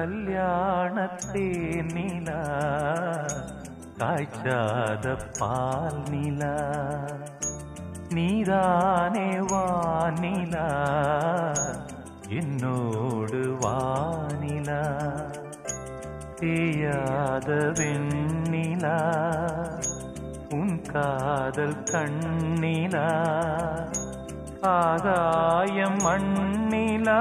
கல்யாணத்தே நிலா காய்ச்சாத பால் நிலா நீதானே வானிலா என்னோடு வானிலா தேயாத வெண்ணிலா உன் காதல் கண்ணிலா ஆகாயம் மண்ணிலா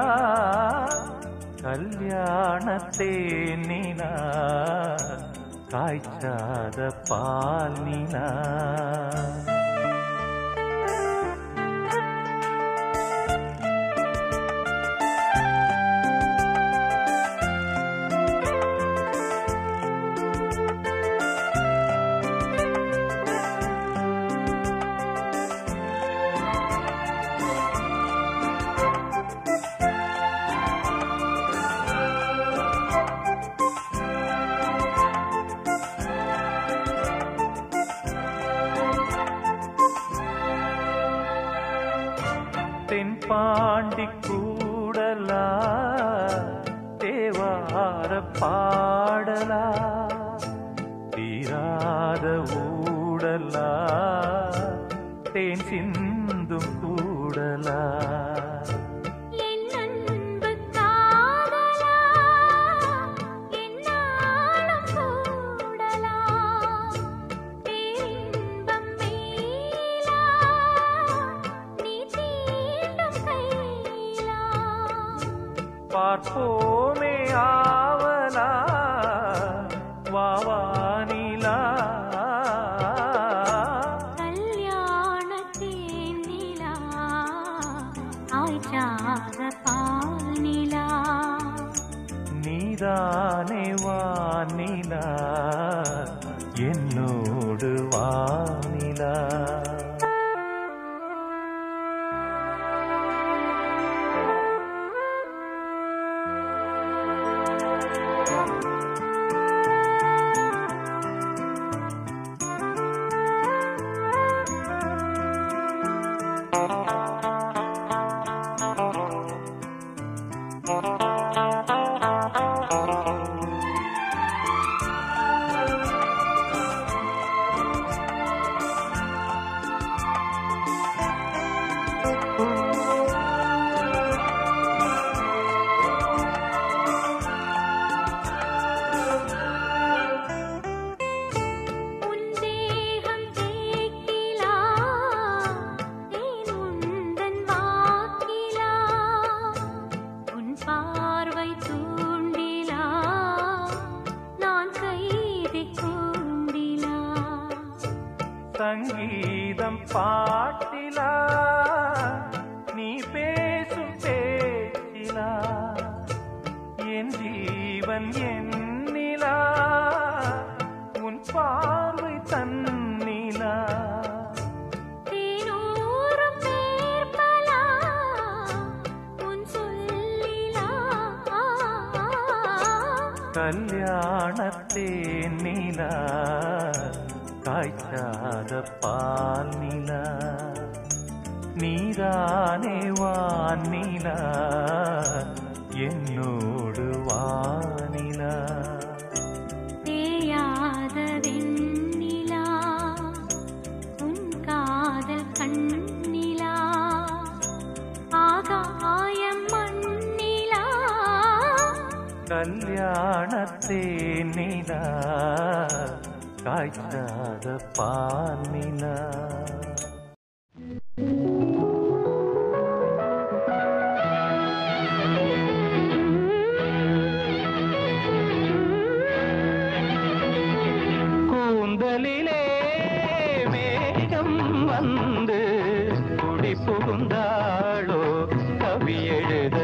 கல்யாணத்தே நிலா காய்ச்சாத பால் நிலா தென்பாண்டி கூடலா தேவார பாடலா தீராத ஊடலா தேன் சிந்தும் கூடலா என் அன்பு காதலா என்னாலும் கூடலா பேரின்பம் மேலா நீ தீண்டும் கையிலா பார்ப்போமே ஆவலா வாவானிலா கல்யாணத்தேன் நிலா ஆய்ச்சாத பால் நிலா நீதானே வானிலா என்னோடு வானிலா உன் தேகம் தேக்கிலா தேன் உந்தன் வாக்கிலா உன் பார்வை தூண்டிலா நான் கைதி கூண்டிலா சங்கீதம் பாட்டிலா நீ பேசும் பேச்சிலா என் ஜீவன் என்னிலா உன் பார்வை தன்னிலா தேனூரும் பேர்பலா உன் சொல்லிலா கல்யாணத்தே நிலா காய்ச்சாத பால் நிலா நீதானே வானிலா என்னோடு வானிலா தேயாத வெண்ணிலா உன் காதல் கண்ணிலா ஆகாயம் மண்ணிலா கல்யாணத்தே நிலா காய்ச்சாத பால் நிலா கூந்தலிலே மேகம் வந்து குடி புகுந்தாளோ கவி எழுத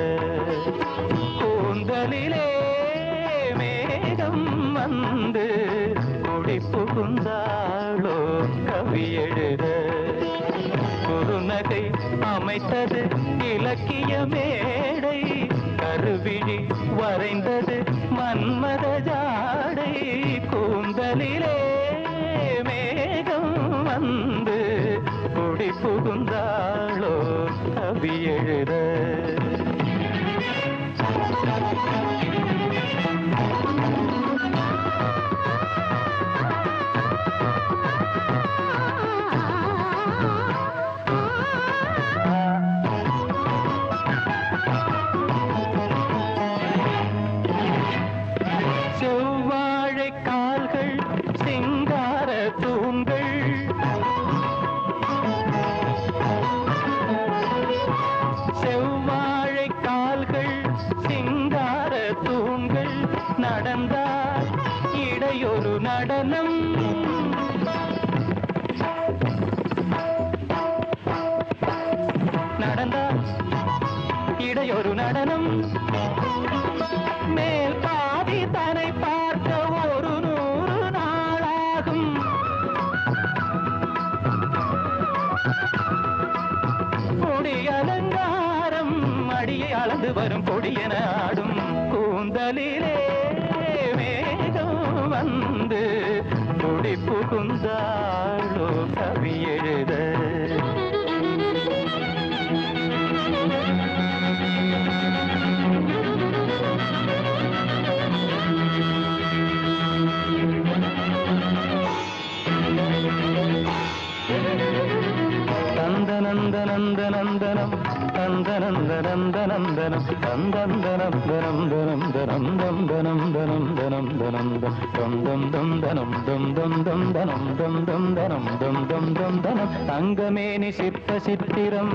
கூந்தலிலே மேகம் வந்து குடி புகுந்தாளோ கவி எழுத குறுநகை அமைத்தது இலக்கிய மேடை கருவிழி வரைந்தது மன்மத ஜாடை கூந்தலிலே மேகம் வந்து குடி புகுந்தாளோ கவி எழுத நடந்தால் இடையொரு நடனம் நடந்தால் இடையொரு நடனம் மேல் பாதி தன்னை பார்க்க ஒரு நூறு நாளாகும் கொடி அலங்காரம் அடியை அளந்து வரும் கொடியென ஆடும் கூந்தலிலே மேகம் வந்து கொடி புகுந்தாளோ கவி எழுத நந்தனந்தனந்தனந்தனம் நந்தனந்தனந்தனந்தனம் நந்தந்தனந்தனந்தனந்தனம் தந்தனந்தனந்தனந்தனம் தம் தம் தம் தனம் தம் தம் தம் தனம் தம் தம் தனம் தம் தம் தம் தனம் தங்கமேனி சிற்ப சித்திரம்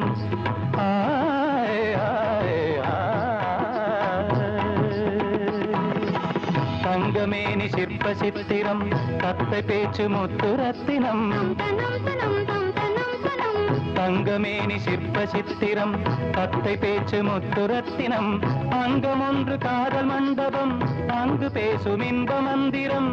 ஆய் ஆய் ஆய் தங்கமேனி சிற்ப சித்திரம் கத்தை பேச்சு முத்து ரத்தினம் தங்கமேனி சிற்ப சித்திரம் கத்தை பேச்சு முத்து ரத்தினம் அங்கம் ஒன்று காதல் மண்டபம் அங்கு பேசும் இன்ப மந்திரம்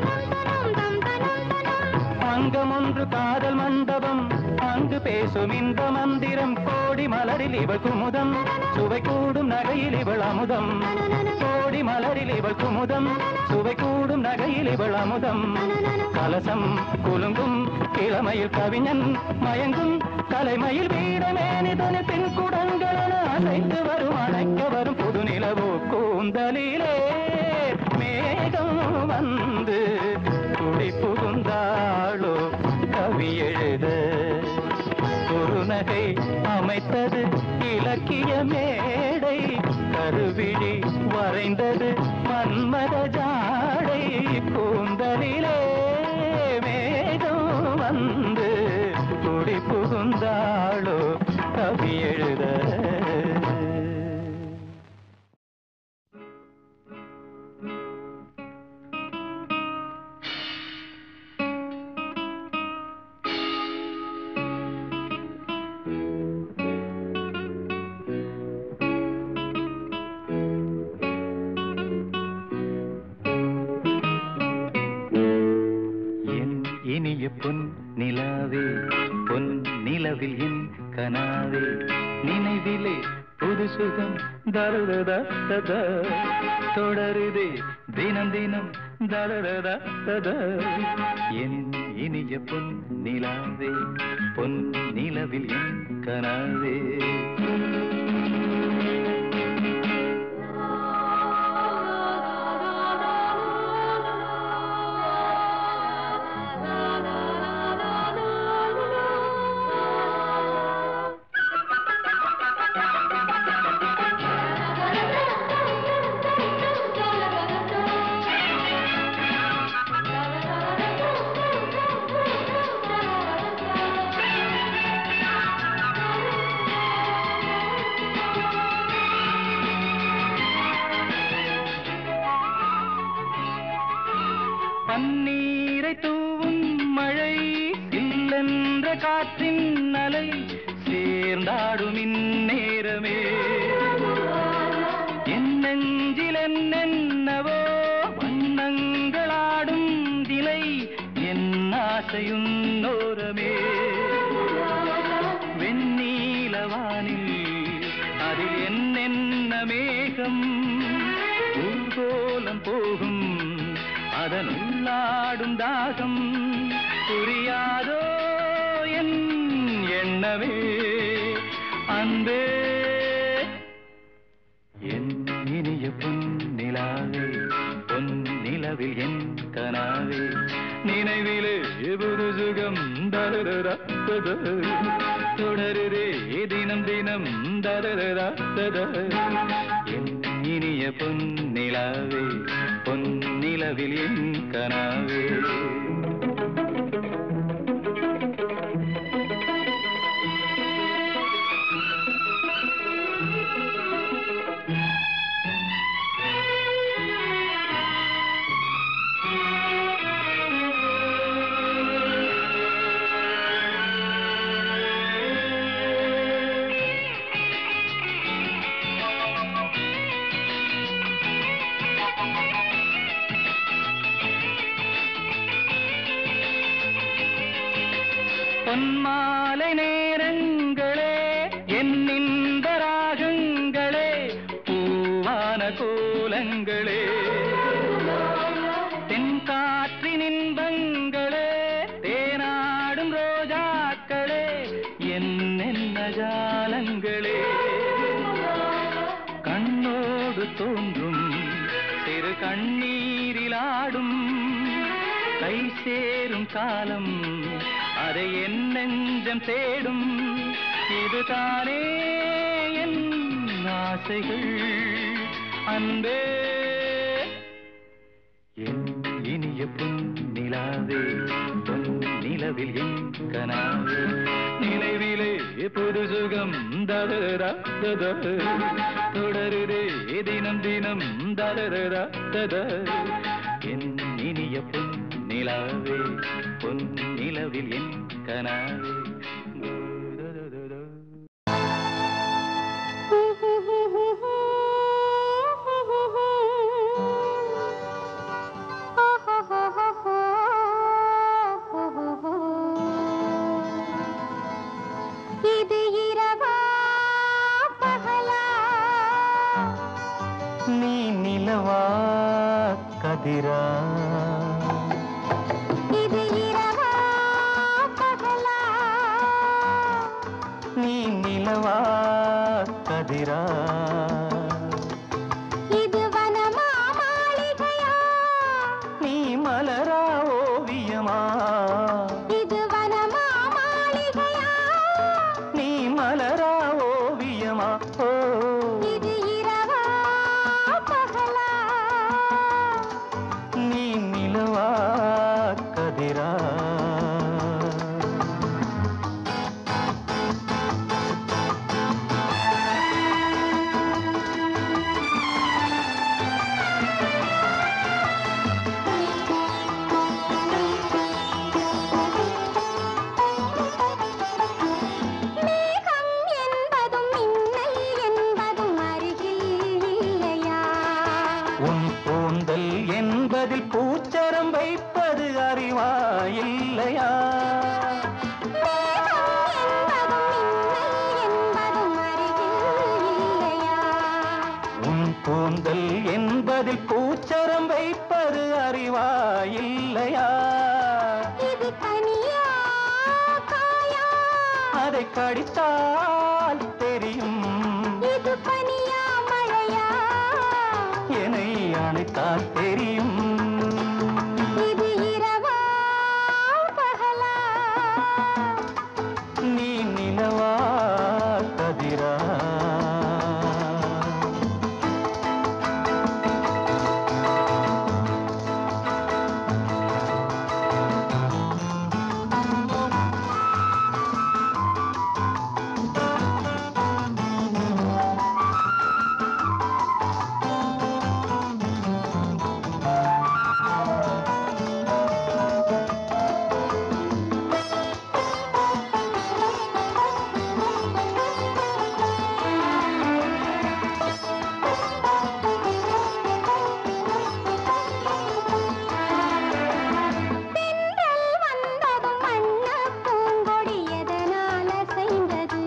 அங்கம் ஒன்று காதல் மண்டபம் அங்கு பேசும் இன்ப மந்திரம் கோடி மலரில் இவள் குமுதம் சுவை கூடும் நகையில் இவள் அமுதம் கோடி மலரில் இவள் குமுதம் சுவை கூடும் நகையில் இவள் அமுதம் கலசம் குலுங்கும் இளமையில் கவிஞன் மயங்கும் கலைமயில் வீரமேனிதனு பின் குடங்களென அசைத்து வரும் அணைக்க வரும் புது நிலவோ கூந்தலிலே மேகம் வந்து குடி புகுந்தாளோ கவி எழுத குறுநகை அமைத்தது இலக்கிய மேடை கருவிழி வரைந்தது மன்மத ஜாடை கூந்தலிலே மேகம் வந்து குடி புகுந்தாளோ கவி எழுத என் இனிய பொன் நிலாவே பொன் நிலவில் என் கனாவே நினைவிலே புது சுகம் தருதத தத தொடருதே தினம் தினம் தருதத தத என் இனிய பொன் நிலாவே பொன் நிலவில் என் கனாவே பன்னீரை தூவும் மழை இல்லென்ற காற்றின் அலை சேர்ந்தாடும் இந்நேரமே என் நெஞ்சில் என்னென்னவோ வண்ணங்களாடும் திலை என் ஆசையும் நோரமே வெண்ணீலவானில் அதில் என்னென்ன மேகம் ஊர்கோலம் போகும் அதன் உள்ளாடும் தாகம் புரியாதோ என் எண்ணமே அன்பே என் இனிய பொன் நிலாவே பொன் நிலவில் என் கனாவே நினைவிலே புது சுகம் தருதரா தத. தொடருதே தினம் தினம் தருதரா தத. என் இனிய பொன் நிலாவே பொன் நிலவில் என் கனாவே பொன்மாலை நேரங்களே என் இன்ப ராகங்களே பூவான கோலங்களே தென்காற்றின் இன்பங்களே தேனாடும் ரோஜாக்களே என்னென்ன ஜாலங்களே கண்ணோடு தோன்றும் சிறு கண்ணீரிலாடும் கை சேரும் காலம் அதை என் நெஞ்சம் தேடும் இதுதானே என் ஆசைகள் அன்பே என் இனிய பொன்னிலாவே பொன் நிலவில் என் கனாவே நினைவிலே புது சுகம் ததரா தத தொடருதே தினம் தினம் ததரா தத என் இனிய பொன்னிலாவே பொன் நிலவில் என் கனாவே ததததா. இது இரவா பகலா நீ நிலவா கதிரா இது இரவா பகலா நீ நிலவா கதிரா இது வனமா மாளிகையா நீ மலரா ஓவியமா இது வனமா மாளிகையா நீ மலரா ஓவியமா ஓ இது இரவா பகலா நீ நிலவா கதிரா மேகம் என்பதும் மின்னல் என்பதும் அருகில் இல்லையா உன் கூந்தல் என்பதில் பூச்சரம் வைப்பது அறிவா இல்லையா மேகம் என்பதும் மின்னல் என்பதும் அருகில் இல்லையா உன் கூந்தல் என்பதில் பூச்சரம் வைப்பது அறிவா இல்லையா இது கனியா காயா அதை கடித்தால் தெரியும் இது பனியா மழையா என்னை அணைத்தால் தெரியும் இது இரவா பகலா நீ நிலவா கதிரா தென்றல் வந்ததும் வண்ணப் பூங்கொடி எதனால் அசைந்தது?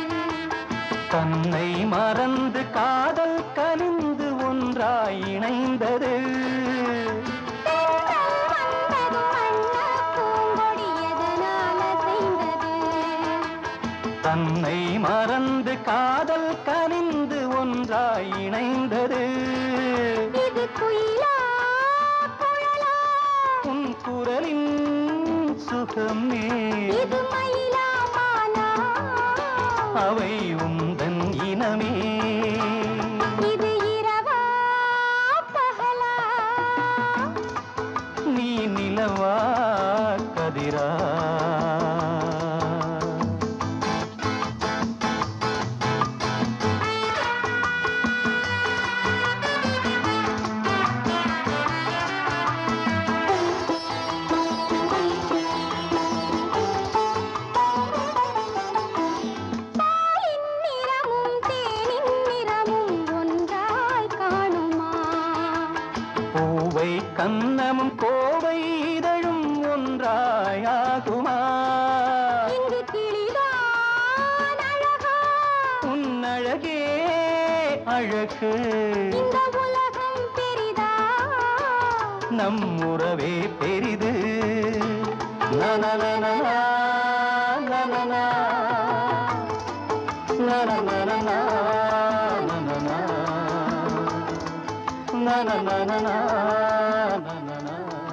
தன்னை மறந்து காதல் கனிந்து ஒன்றாய் இணைந்தது தென்றல் வந்ததும் வண்ணப் பூங்கொடி எதனால் அசைந்தது? தன்னை மறந்து காதல் கனிந்து ஒன்றாய் இணைந்தது இது குயிலா, குழலா? உன் குரலின் சுகமே இது மயிலா, மானா? அவை உந்தன் இனமே இது இரவா, பகலா? நீ நிலவா கதிரா பாலின் நிறமும் தேனின் நிறமும் ஒன்றாய் காணுமா பூவை கன்னமும் கோவை இதழும் ஒன்றாயாகுமா அழகு இந்த உலகம் பெரிதா நம் உறவே பெரிது நனனனனா, நனனா. நனனனனா, நனனா. நனனனனா, நனனா.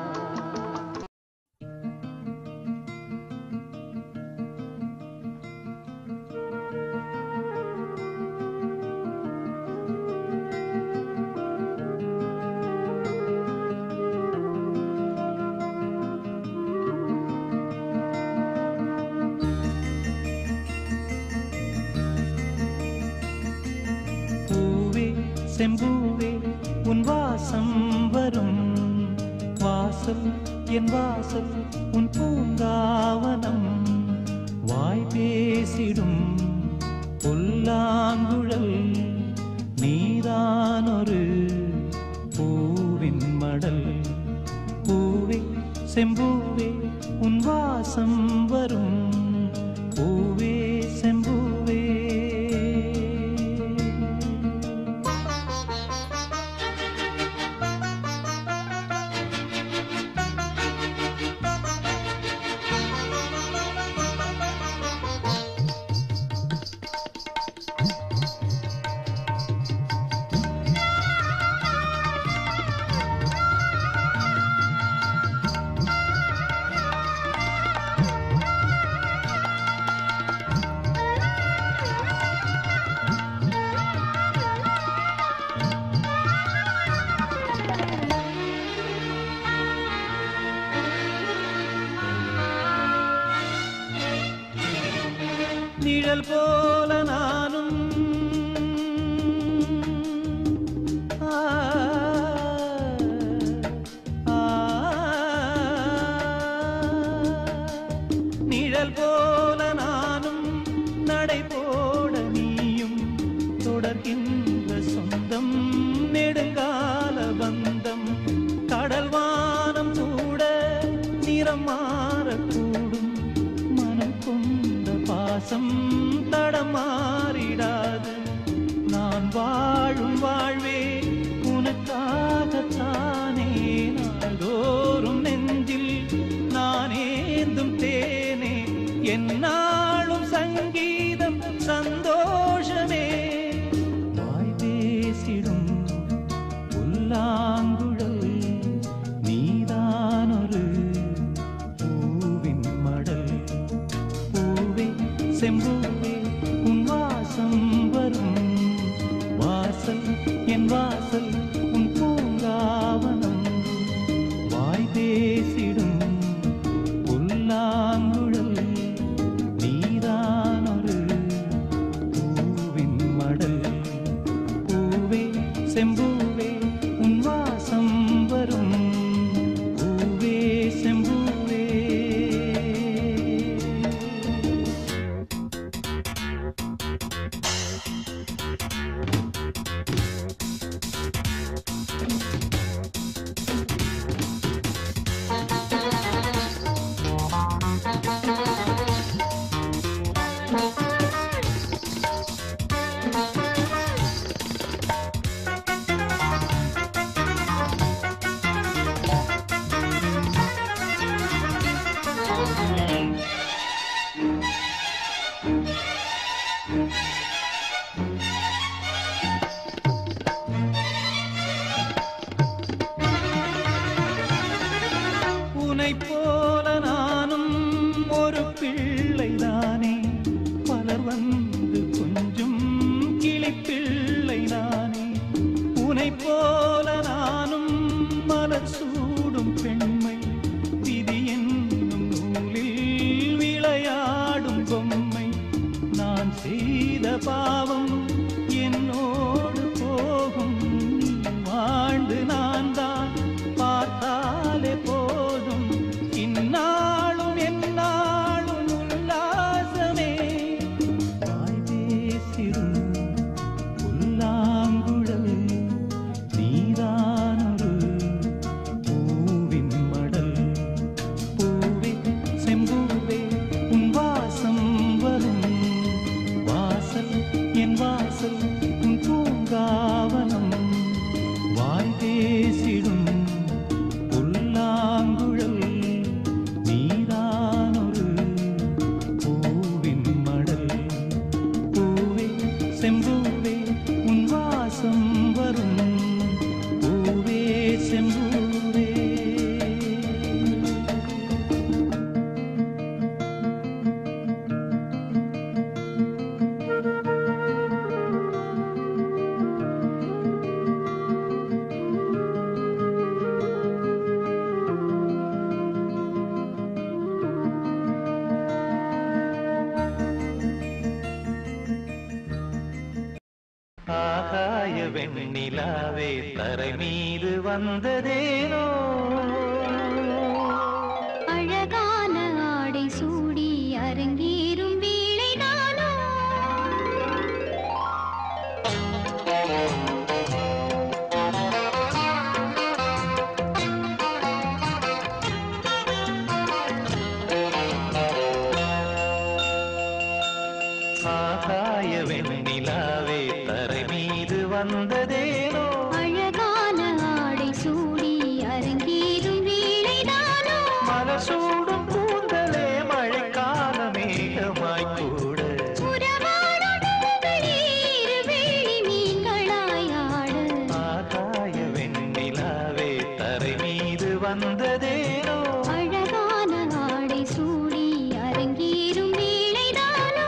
பூவே செம்பூவே உன் வாசம் வரும் வாசல் என் வாசல் உன் பூங்காவனம் வாய் பேசிடும் புல்லாங்குழல் நீதானொரு பூவின் மடல் பூவே செம்பூவே உன் வாசம் வரும் பூவே செம்பூவே நிழல் போல நானும் ஆ, ஆ, நிழல் போல நானும் நடை போட நீயும் தொடர்கின்ற சொந்தம் நெடுங்கால பந்தம் கடல் வானம் கூட நிறம் மாறக்கூடும் மனம் கொண்ட பாசம் தடமாறிடாது நான் வாழும் வாழ்வே உனக்காகத்தானே நாள்தோறும் நெஞ்சில் நான் ஏந்தும் தேனே என்னாலும் சங்கீதம் சந்தோஷமே வாய் பேசிடும் புல்லாங்குழல் நீதானொரு பூவின் மடல் பூவே செம்பூவே உன் வாசம் வரும் வாசல் என் வாசல் உன் பூங்காவனம் வாய் பேசிடும் புல்லாங்குழல் நீதானொரு பூவின் மடல் பூவே செம்பூவே உன் வாசம் வரும் பூவே செம்பூவே வெண்ணிலாவே தரை மீது வந்ததேனோ அழகான ஆடை சூடி அரங்கேறும் வேளைதானோ ஆகாய வெண்ணிலாவே தரை மீது வந்ததேனோ அழகான ஆடை சூடி அரங்கேறும் வேளைதானோ மலசூடும் கூந்தலே மழைக்கால மேகமாய் கூட உறவாடும் நிலங்களே இரு வெள்ளி மீன்களாய் ஆட ஆகாய வெண்ணிலாவே தரை மீது வந்ததேனோ அழகான ஆடை சூடி அரங்கேறும் வேளைதானோ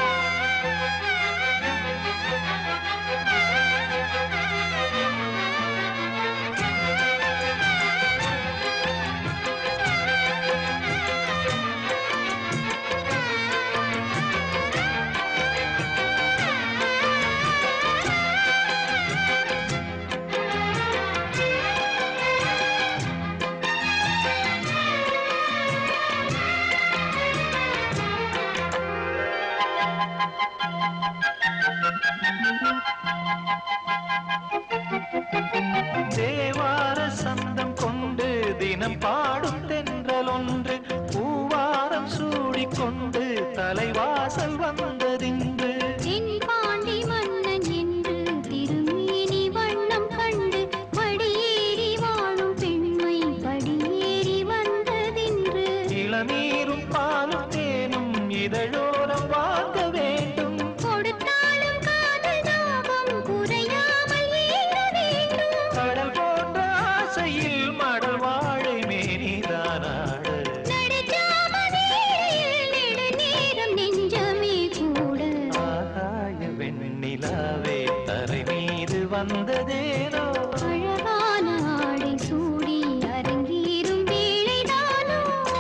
தேவார சந்தம் கொண்டு தினம் பாடும் தென்றல் ஒன்று பூவாரம் சூடிக்கொண்டு தலைவாசல் வந்ததின்று தென் பாண்டி மன்னன் என்று திருமேனி வண்ணம் கண்டு படியேறி வாழும் பெண்மை படியேறி வந்ததென்று இளநீரும் பாலும் தேனும் இதழோரம் வாங்க வேண்டும் கொடுத்தாலும் காதல் தாபம் குறையாமல் ஏற வேண்டும் கடல் போன்ற ஆசையில் மடல் வாழை மேனிதானாடு நடுஜாம வேளையில் நெடுநேரம் நெஞ்சமே கூட ஆகாய வெண்ணிலாவே தரை மீது வந்ததேனோ அழகான ஆடை சூடி அரங்கேறும் வேளைதானோ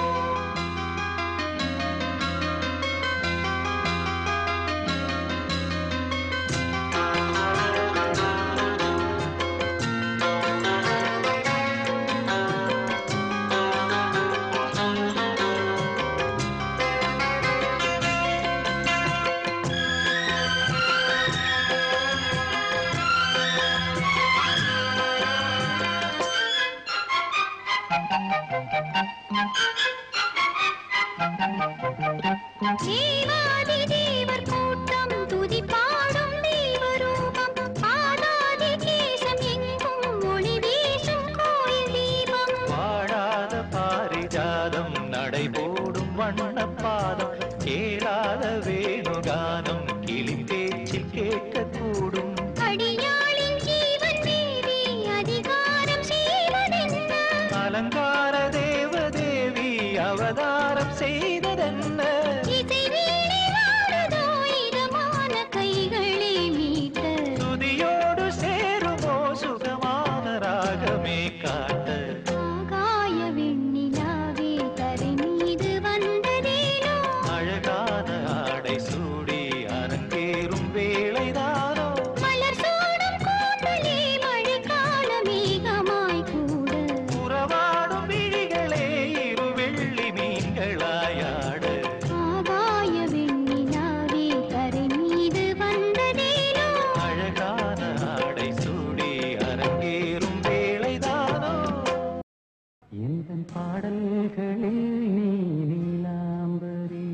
தேவாதி தேவர் கூட்டம் துதி பாடும் தேவரூபம் ஆதாதி கேசம் எங்கும் ஒளி வீசும் கோயில் தீபம் வாழாத பாரிஜாதம் நடைபோடும் வண்ணப்பாதம் கேளாத வேணுகானம் கிளி பேச்சில் கேட்கக்கூடும் அடியாளின் ஜீவன் தேவி அதிகாரம் செய்வதென்ன அலங்கார தேவதேவி அவதாரம் செய்ததென்ன இசை வீணை வாடுதோ இதமான கைகளே மீட்ட துதியோடு சேருமோ சுகமான ராகமே காட்ட ஆகாய வெண்ணிலாவே தரை மீது வந்ததேனோ அழகான ஆடை சூடி அரங்கேறும் வேளைதானோ மலர் சூடும் கூந்தலே மழைக்கால மேகமாய் கூட உறவாடும் விழிகளே இரு வெள்ளி மீன்களாயாட ஆகாய வெண்ணிலாவே கரை மீது வந்ததேனோ அழகான ஆடை சூடி அரங்கேறும் வேளைதானோ இந்த பாடல்களில் நீ நீலாம்பரி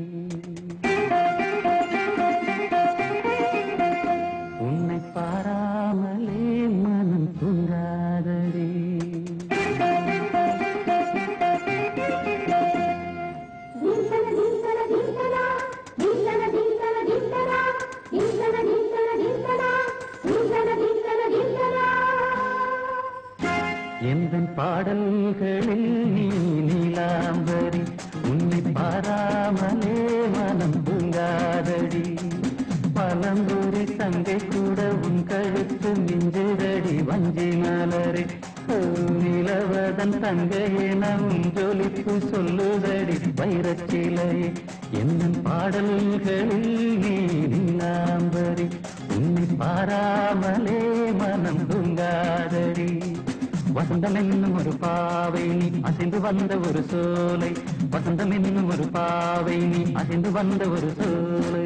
உன்னை பாராமலே மனம் தூங்காதடி எந்த பாடல்களில் நீ நீலாம்பரி உன்னை பாராமலே மனம் தூங்காதடி பலம்பூரி தங்கை கூட உன் கழுத்து மிஞ்சுதடி வஞ்சி மலரே ஓ, நிலவதன் தங்கையென உன் ஜொலிப்பு சொல்லுதடி வைரச்சிலையே என்ன பாடல்களில் நீ நீலாம்பரி உன்னை பாராமலே மனம் தூங்காதடி வசந்தம் என்னும் ஒரு பாவை நீ அசைந்து வந்த ஒரு சோலை வசந்தம் என்னும் ஒரு பாவை நீ அசைந்து வந்த ஒரு சோலை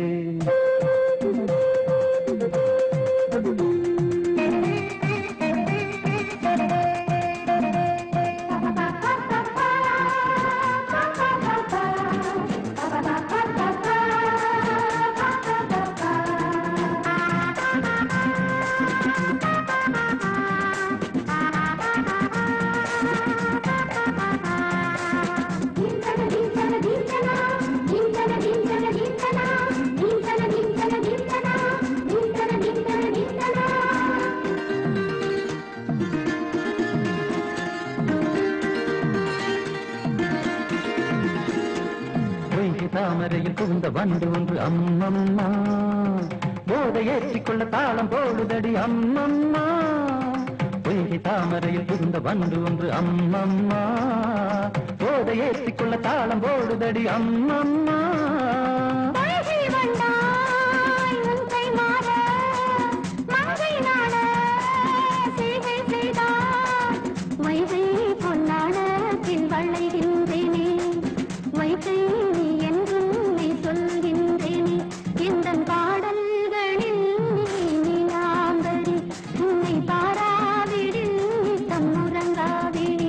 பொய்கை தாமரையில் புகுந்த வண்டு ஒன்று அம்மம்மா போதை ஏற்றிக்கொள்ள தாளம் போடுதடி அம்மம்மா பொய்கை தாமரையில் புகுந்த வண்டு ஒன்று அம்மம்மா போதை ஏற்றிக்கொள்ள தாளம் போடுதடி அம்மம்மா பழகி வந்தாய் உன் கை மாற மங்கை நாட சேவை செய்தாய் வைகை பொன்னாடத்தில் வளைகின்றேனே வைகை என்றும் நீ சொல்கின்றேனே இந்த பாடல்களில் நீ நீலாம்பரி உன்னை பாராவிடில் தம் உறங்காவிடி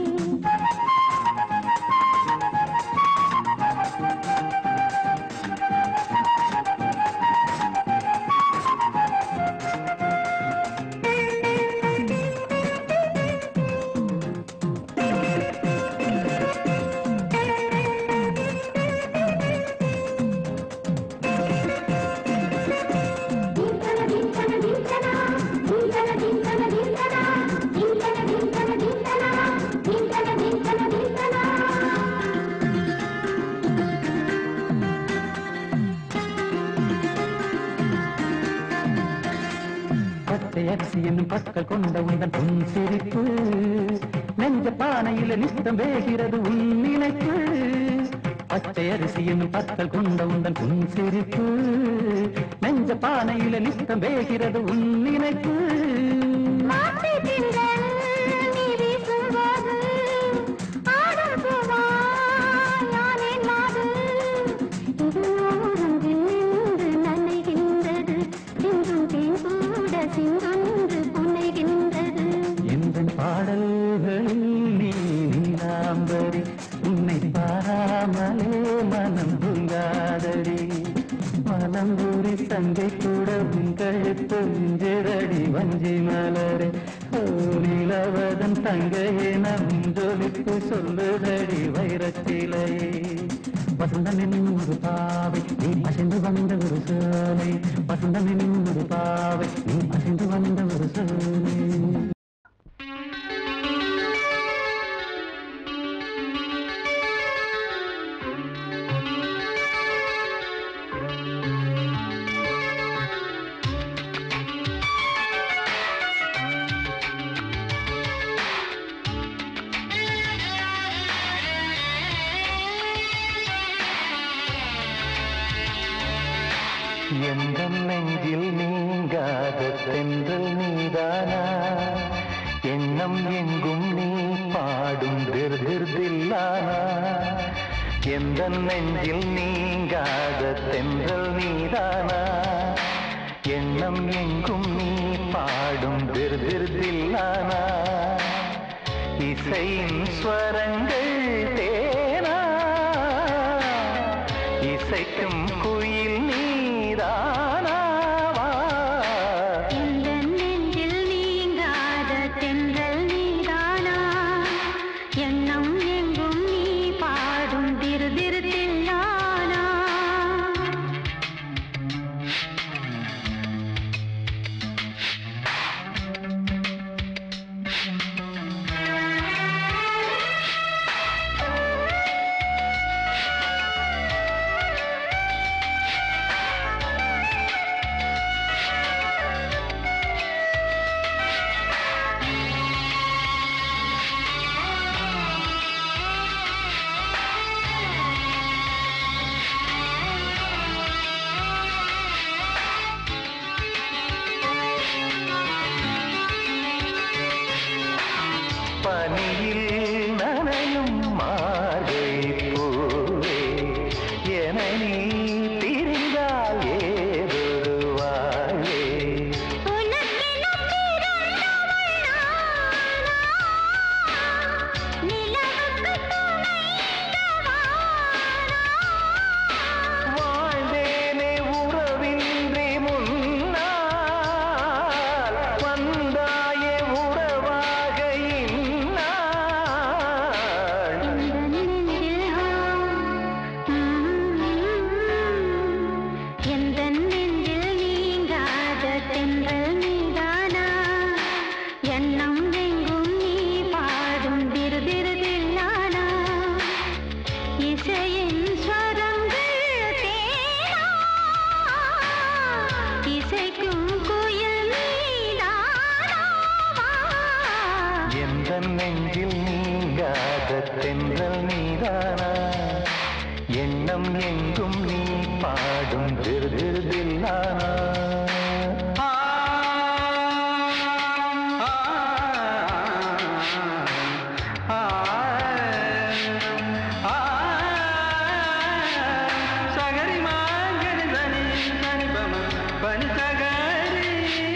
பச்சை அரிசி என்னும் பற்கள் கொண்ட உந்தன் பொன் சிரிப்பு நெஞ்ச பானையில நித்தம் வேகிறது உன் நினைப்பு பச்சை அரிசி என்னும் பற்கள் கொண்ட உந்தன் பொன் சிரிப்பு நெஞ்ச பானையில நித்தம் வேகிறது உன் நினைப்பு மாத்தி திங்கள் நீ வீசும்போது ஆடும் பூவாய் யானேன் மாது இது ஓரத்தில் நின்று நனைகின்றது இன்றும் தேன் கூட சிங்கொன்று புனைகின்றது எந்த பாடல்களில் நீ நீலாம்பரி உன்னை பாராமலே மனம் தூங்காதடி மலம்பூரி சங்கை கூட உன் கழுத்து மிஞ்சிரடி வஞ்சி மலரே ஓ நிலவதன் தங்கையே நம் ஜொலிப்பு சொல்லுதடி வைரத்திலையே வசந்தம் என்னும் ஒரு பாவை நீ அசைந்து வந்த ஒரு சோலை வசந்தம் என்னும் ஒரு பாவை நீ அசைந்து வந்த ஒரு சோலை எந்த நெஞ்சில் நீங்காத தென்றல் நீதானா எண்ணம் எங்கும் நீ பாடும் திருதிர்தில்லானா எந்த நெஞ்சில் நீங்காத தென்றல் நீதானா எண்ணம் எங்கும் நீ பாடும் திருதிர்தில்லானா இசையின் ஸ்வரங்கள் தேனா இசைக்கும் குயில் நீதானாவா இந்த நெஞ்சில் நீங்காத தென்றல் நீதானா எண்ணம் எங்கும் நீ பாடும் திரு திரு தில்லானா ஆ பனியில் நனையும் மார்கழி பூவே என நீ பிரிந்தால் ஏதொரு வாழ்வே உனக்கென பிறந்தவள் நானா? நிலவுக்கு துணைந்தவானா? வாழ்ந்தேனே உறவின்றி முன்னால் வந்தாயே உறவாக இந்நாள் எந்த நெஞ்சில் நீங்காத தென்றல் நீதானா எண்ணம் எங்கும் நீ பாடும் திரு திரு தில்லானா இசையின் ஸ்வரங்கள் தேனா இசைக்கும் குயில் நீதானா எந்த நெஞ்சில் நீங்காத தென்றல் நீதானா எண்ணம் எங்கும் நீ பாடும் திருதிருதில்லானா சகரி மாங்கனி தனி தனி பம பனி சகரி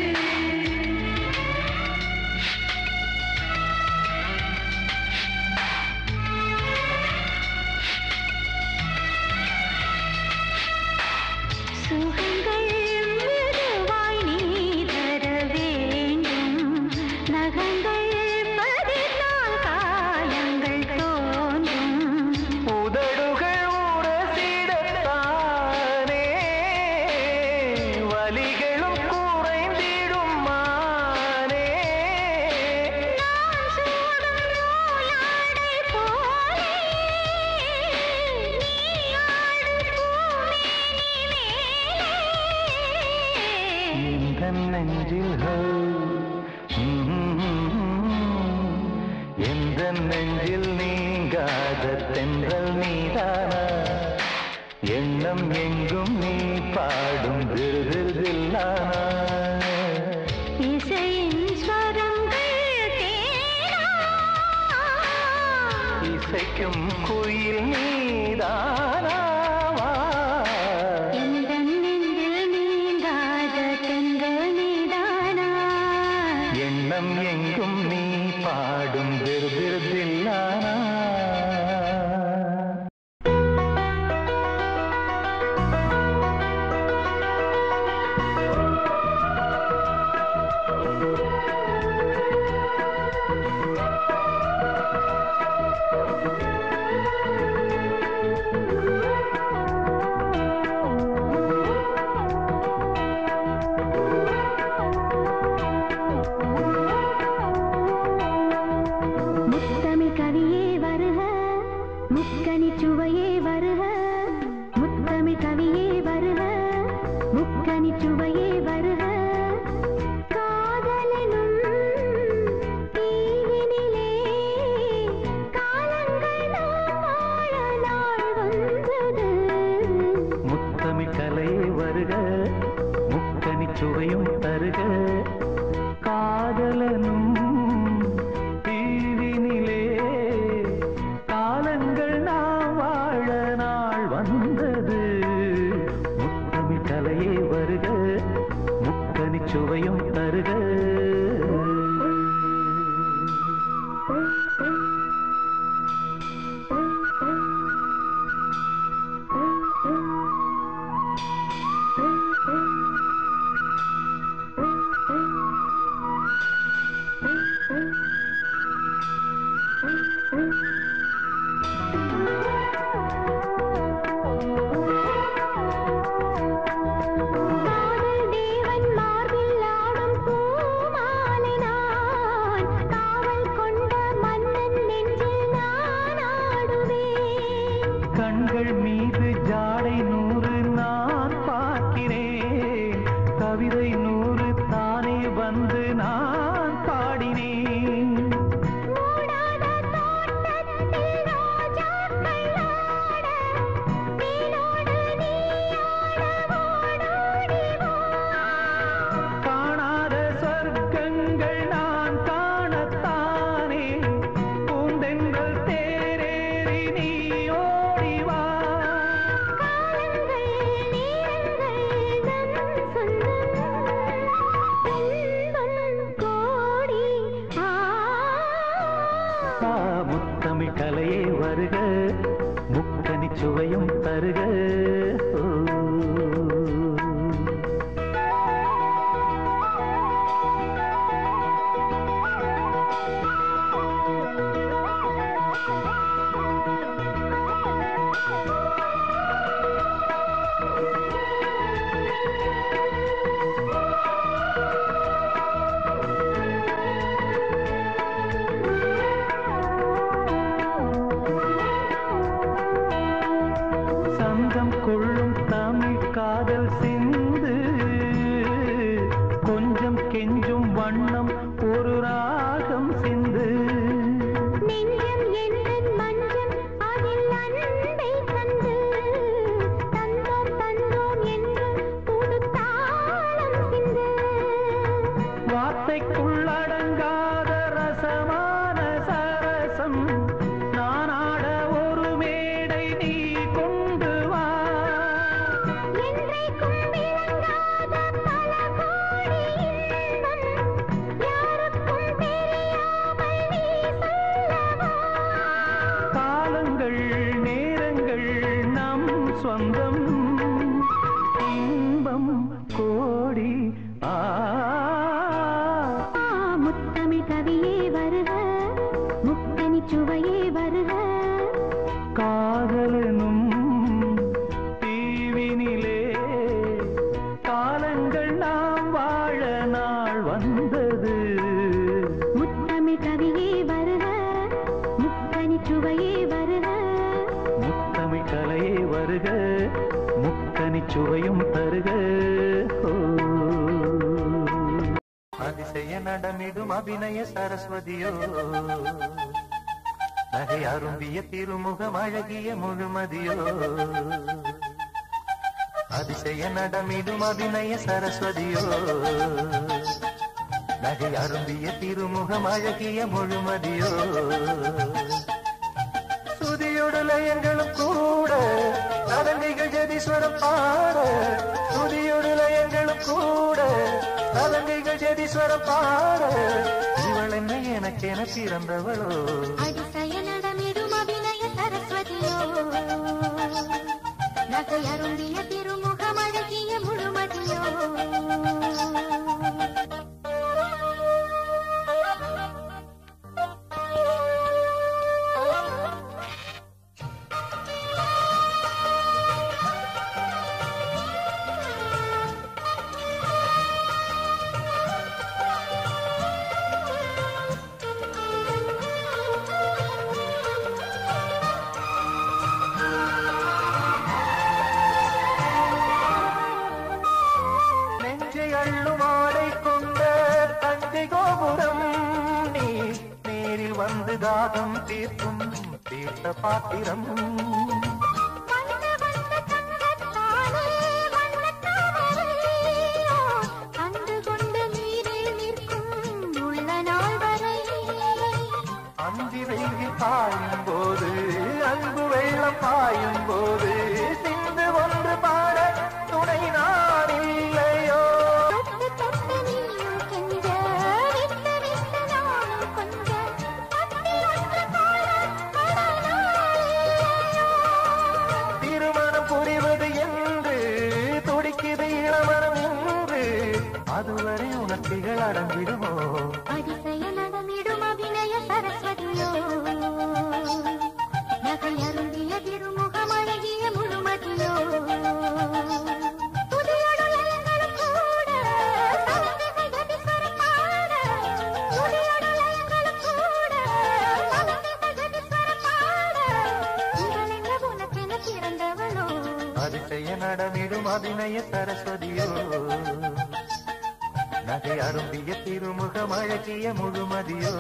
சுகங்கள் மெதுவாய் நீ தர வேண்டும் நகங்கள் பதினால் காயங்கள் தோன்றும் உதடுகள் உரசிடத்தானே வலிகளும் குறைந்திடும் மானே நான் சூடும் நூலாடை போலே நீ ஆடும் பூமேனி மேலே இந்த நெஞ்சில் ஹோ, எந்த நெஞ்சில் நீங்காத தென்றல் நீதானா எண்ணம் எங்கும் நீ பாடும் திருதிருதில்லானா இசையின் ஸ்வரங்கள் தேனா இசைக்கும் குயில் நீதானாவா எந்த நெஞ்சில் நீங்காத தென்றல் நீதானா எண்ணம் எங்கும் நீ பாடும் திருதிருதில்லானா ஆ ஆ, முத்தமிழ் கலையே வருக முக்கனி சுவையும் தருக ஓ. சங்கம் கொள்ளும் தமிழ் காதல் சிந்து கொஞ்சம் கெஞ்சும் வண்ணம் ஒரு ராகம் சிந்து நெஞ்சம் என்னும் மஞ்சம் அதில் அன்பை தந்து தந்தோம் தந்தோம் என்று புது தாளம் சிந்து வார்த்தைக்குள்ளடங்காத ரசமான சரசம் நான் ஆட ஒரு மேடை நீ கொண்டு வா என்றைக்கும் விளங்காத பல கோடி இன்பம் யாருக்கும் தெரியாமல் நீ சொல்லவா காலங்கள் நேரங்கள் நம் சொந்தம் இன்பம் கோடி ஆ ஆ, முத்தமிழ் கவியே வருக முத்தனி சுவையே வருக காதலனும் தீவினிலே காலங்கள் நாம் வாழ நாள் வந்தது முத்தமிழ் கவியே வருக முத்தனி சுவையே வருக முத்தமிழ் கலையே வருக முக்கனி சுவையும் தருக ஓ. அதிசய நடமிடும் அபிநய சரஸ்வதியோ நகை அரும்பிய திருமுகம் அழகிய முழுமதியோ அதிசய நடமிடும் அபிநய சரஸ்வதியோ நகை அரும்பிய திருமுகம் அழகிய முழுமதியோ சுதியோடு லயங்களும் கூட நதங்கைகள் ஜதீஸ்வரம் பாட சுதியோடு லயங்களும் கூட நதங்கைகள் ஜதீஸ்வரம் பாட இவள் என்ன எனக்கென பிறந்தவளோ அதிசய நடமிடும் அபிநய சரஸ்வதியோ நகை அருந்திய திருமுகம் அழகிய முழுமதியோ நெஞ்சை அள்ளும் ஆடை கொண்ட தஞ்சை கோபுரம் நீ நேரில் வந்து தாகம் தீர்க்கும் தீர்த்த பாத்திரம் வந்த வந்த தங்கத்தானே வண்ணத்தாமரையோ, கண்டு கொண்டு நீரில் நிற்கும் உள்ள நாள் வரை அந்தி வெயில் பாயும் போது அன்பு வெள்ளம் பாயும் போது சிந்து ஒன்று பாட துணை நான் இல்லையோ தொட்டு தொட்டு நீயும் கெஞ்ச, விட்டு விட்டு நானும் கொஞ்ச, பத்தி ஒன்று போல மனநாளையோ. திருமணம் புரிவது என்று துடிக்குது இளமரம் என்று அதுவரை உணர்ச்சிகள் அடங்கிடுமோ அதிசய நடமிடும் அபிநய சரஸ்வதியோ நகை அருந்திய திருமுகம் அழகிய முழுமதியோ துதியோடு லயங்களும் கூட, சலங்கைகள் கதிஸ்வரம் பாட. துதியோடு லயங்களும் கூட, சலங்கைகள் கதிஸ்வரம் பாட. இவள் என்ன உனக்கென பிறந்தவளோ அதிசய நடமிடும் அபிநய சரஸ்வதியோ நகை அரும்பிய திருமுகம் அழகிய முழுமதியோ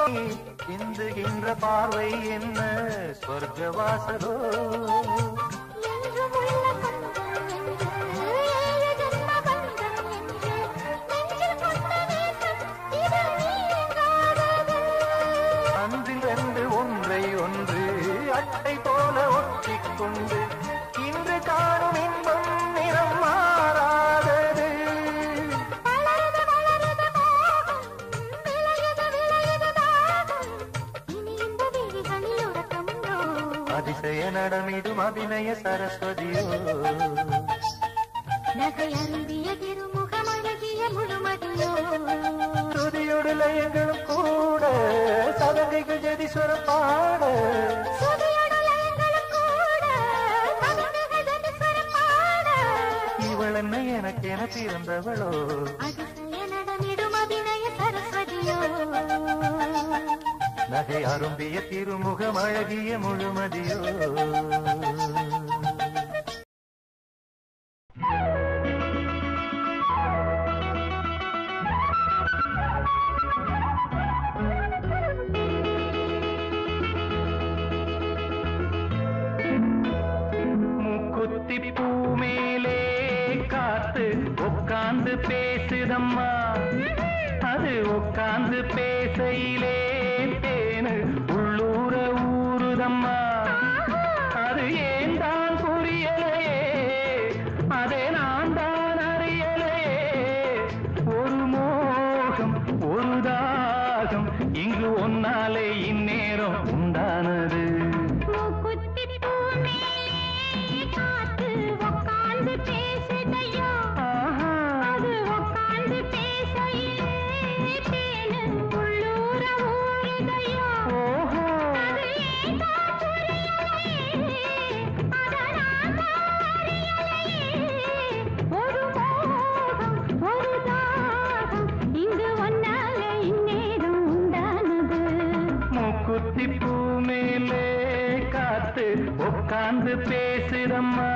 சிந்துகின்ற பார்வை என்ன சொர்க்க வாசலோ என்றும் உள்ள கந்தம் என்று ஏழு ஜென்ம பந்தம் என்று நெஞ்சில் கொண்ட நேசம் இது நீங்காதது அன்றில் ரெண்டு ஒன்றை ஒன்று அட்டை போல ஒட்டிக்கொண்டு இன்று காணும் இன்பம் நிறம் மாறாதது வளருது வளருது மோகம் விளையுது விளையுது தாகம் இனி இந்த விழிகளில் உறக்கமுண்டோ அதிசய நடமிடும் அபிநய சரஸ்வதியோ நகை அருந்திய திருமுகம் அழகிய முழுமதியோ துதியோடு லயங்களும் கூட சதங்கைகள் ஜெதிஸ்வரம் பாட சுதியோடு லயங்களும் கூட கவிதைகள் ஜதிஸ்வரம் பாட இவள் என்ன எனக்கு என பிறந்தவளோ அதிசய நடமிடும் அபிநய சரஸ்வதியோ நகை அரும்பிய திருமுகம் அழகிய முழுமதியோ மூக்குத்தி பூ மேலே காத்து உட்கார்ந்து பேசுதம்மா அது உட்கார்ந்து பேசையிலே தேனு உள்ளூர ஊறுதம்மா அது ஏன் தான் புரியலையே அதை நான் தான் அறியலையே ஒரு மோகம் ஒரு தாகம் இங்கு ஒன்னாலே இந்நேரம் உண்டானது மூக்குத்தி பூ மேலே காத்து உட்கார்ந்து பேசுதையோ ஆஹா அது உட்கார்ந்து பேசையிலே தேனு உள்ளூர ஊறுதையோ ஓஹோ அது ஏன் தான் புரியலையே அதை நான் தான் அறியலையே ஒரு மோகம் ஒரு தாகம் இங்கு ஒன்னாலே இந்நேரம் உண்டானது மூக்குத்தி பூ மேலே காத்து உட்கார்ந்து பேசுதம்மா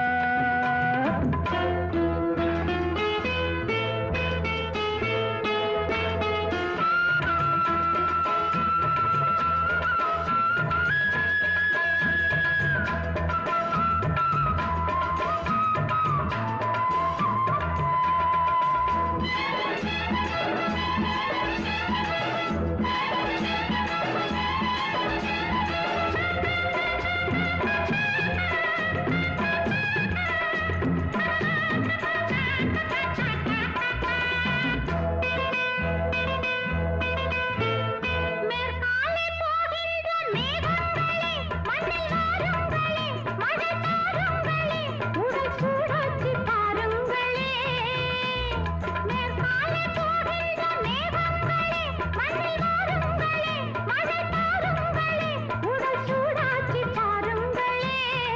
மேற்காலே போகின்ற மேகங்களே மண்ணில் வாருங்களே மழை தாருங்களே உடல் சூடாக்கி பாருங்களே மேற்காலே போகின்ற மேகங்களே மண்ணில் வாருங்களே மழை தாருங்களே உடல் சூடாக்கி பாருங்களே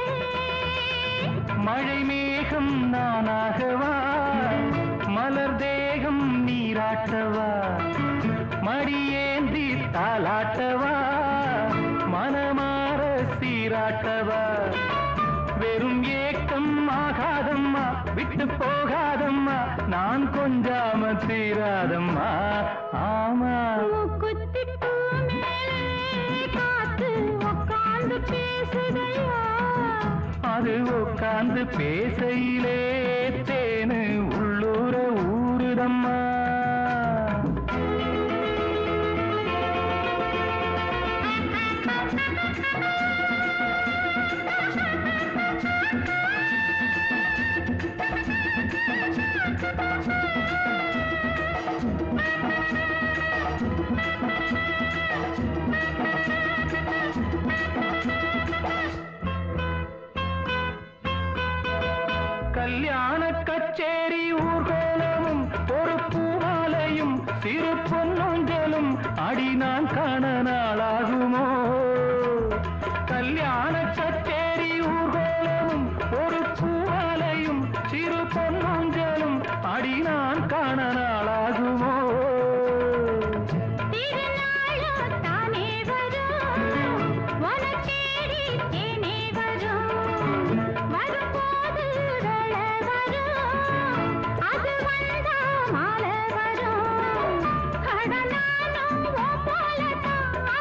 மழை மேகம் நானாகவா மலர் தேகம் நீராட்டவா மடியேந்தி தாலாட்டவா மனமாற சீராட்டவா வெறும் ஏக்கம் ஆகாதம்மா விட்டு போகாதம்மா நான் கொஞ்சாம தீராதம்மா ஆமா மூக்குத்தி பூ மேலே காத்து உட்கார்ந்து பேசுதையா அது உட்கார்ந்து பேசையிலே தேனு உள்ளூர ஊறுதம்மா கல்யாண கச்சேரி ஊர்கோலமும் ஒரு பூமாலையும் சிறு பொன்னொஞ்சலும் அடி நான் காண நாளாகுமோ கல்யாண கச்சேரி ஊர்கோலமும் ஒரு பூமாலையும் சிறு பொன்னொஞ்சலும் அடி நான் காண நாளாகுமோ திருநாளோ தானே வரும் வனத்தேடி தேனே வரும் வரும்போது வேளை வரும் அது வந்தா மாலை வரும் கடனாலும் உன் போலத்தான்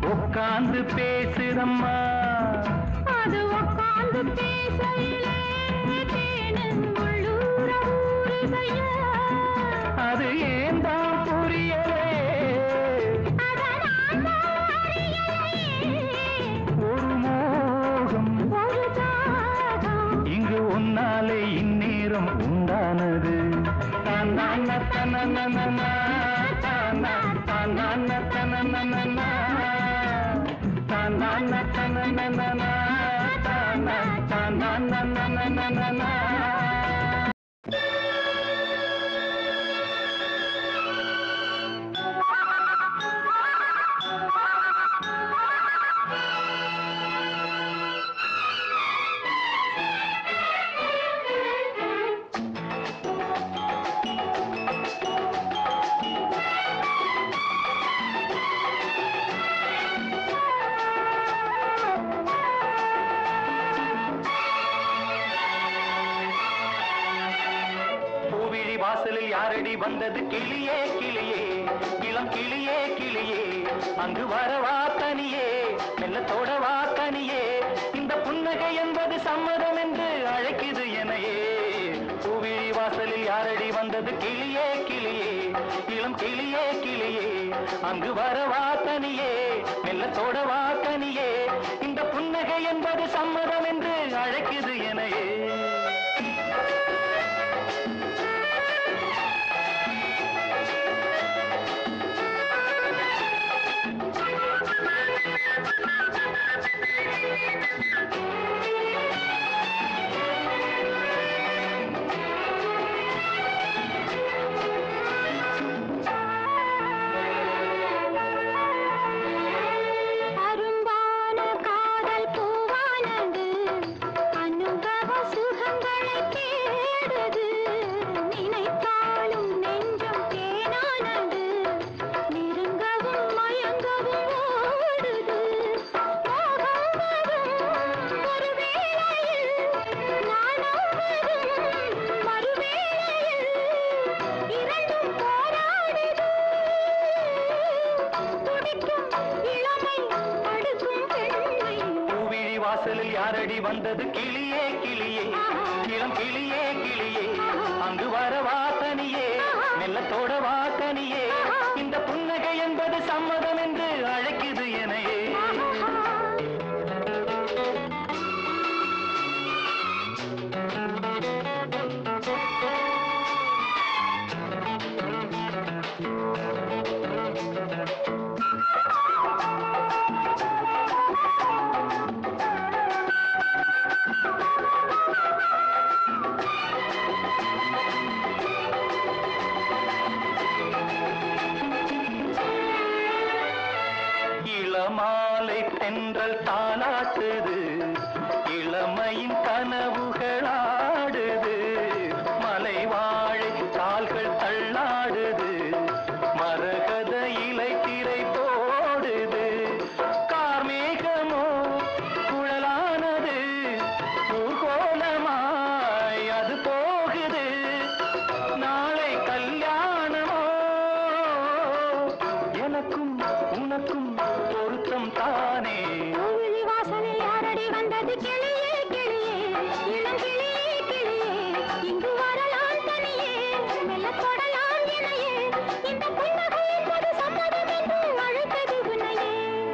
உட்கார்ந்து பேசுதம்மா அது உட்கார்ந்து பேசையிலே தேனும் உள்ளூர ஊறுகையா அது ஏன் தான் புரியலே அதனால் தான் அறியலையே ஒரு மோகம் ஒரு தாகம் இங்கு உன்னாலே இந்நேரம் உண்டானது தன்னான தனனனனா, தானா, தன்னான தனனனனா, தன்னான தனனனனா, தானா, தன்னானனனனனா. பூவிழி வாசலில் யாரடி வந்தது கிளியே கிளியே இளம் கிளியே கிளியே அங்கு வரவா தனியே மெல்லத்தோட வா தனியே இந்த புன்னகை என்பது சம்மதம் என்று அழைக்குது எனையே பூவிழி வாசலில் யாரடி வந்தது கிளியே கிளியே இளம் கிளியே கிளியே அங்கு வரவா தனியே மெல்லத்தோட வா தனியே இந்த புன்னகை என்பது சம்மதம் என்று அழைக்குது எனையே அரும்பான காதல் பூவானது அனுபவ சுகங்களை தேடுது நினைத்தாலும் நெஞ்சம் தேனானது நெருங்கவும் மயங்கவும் ஓடுது மோகம் வரும் ஒரு வேளையில் நாணம் வரும் மறுவேளையில் இரண்டும் போராடுது துடிக்கும் இளமை அடுக்கும் பெண்மை பூவிழி வாசலில் யாரடி வந்தது கிளியே கிளியே இளம் கிளியே கிளியே அங்கு வரவா தனியே மெல்லத்தோட வா தனியே இந்த புன்னகை என்பது சம்மதம் என்று அழைக்குது எனையே இளமாலை தென்றல் தாளாட்டுது இளமையின் கனவுகளாடுது மலை வாழை கால்கள் தள்ளாடுது மரகத இலை திரை போடுது கார்மேகமோ குழலானது ஊர்கோலமாய் அது போகுது நாளை கல்யாணமோ எனக்கும் உனக்கும் பொருத்தம் தானே கோவிலி வாசலில் யாரடி வந்தது கிளியே கிளியே இளம் கிளியே கிளியே இங்கு வரலாம் தனியே மெல்ல தொடலாம் இணையே இந்த புன்னகை என்பது சம்மதம் என்று அழைத்தது உன்னையே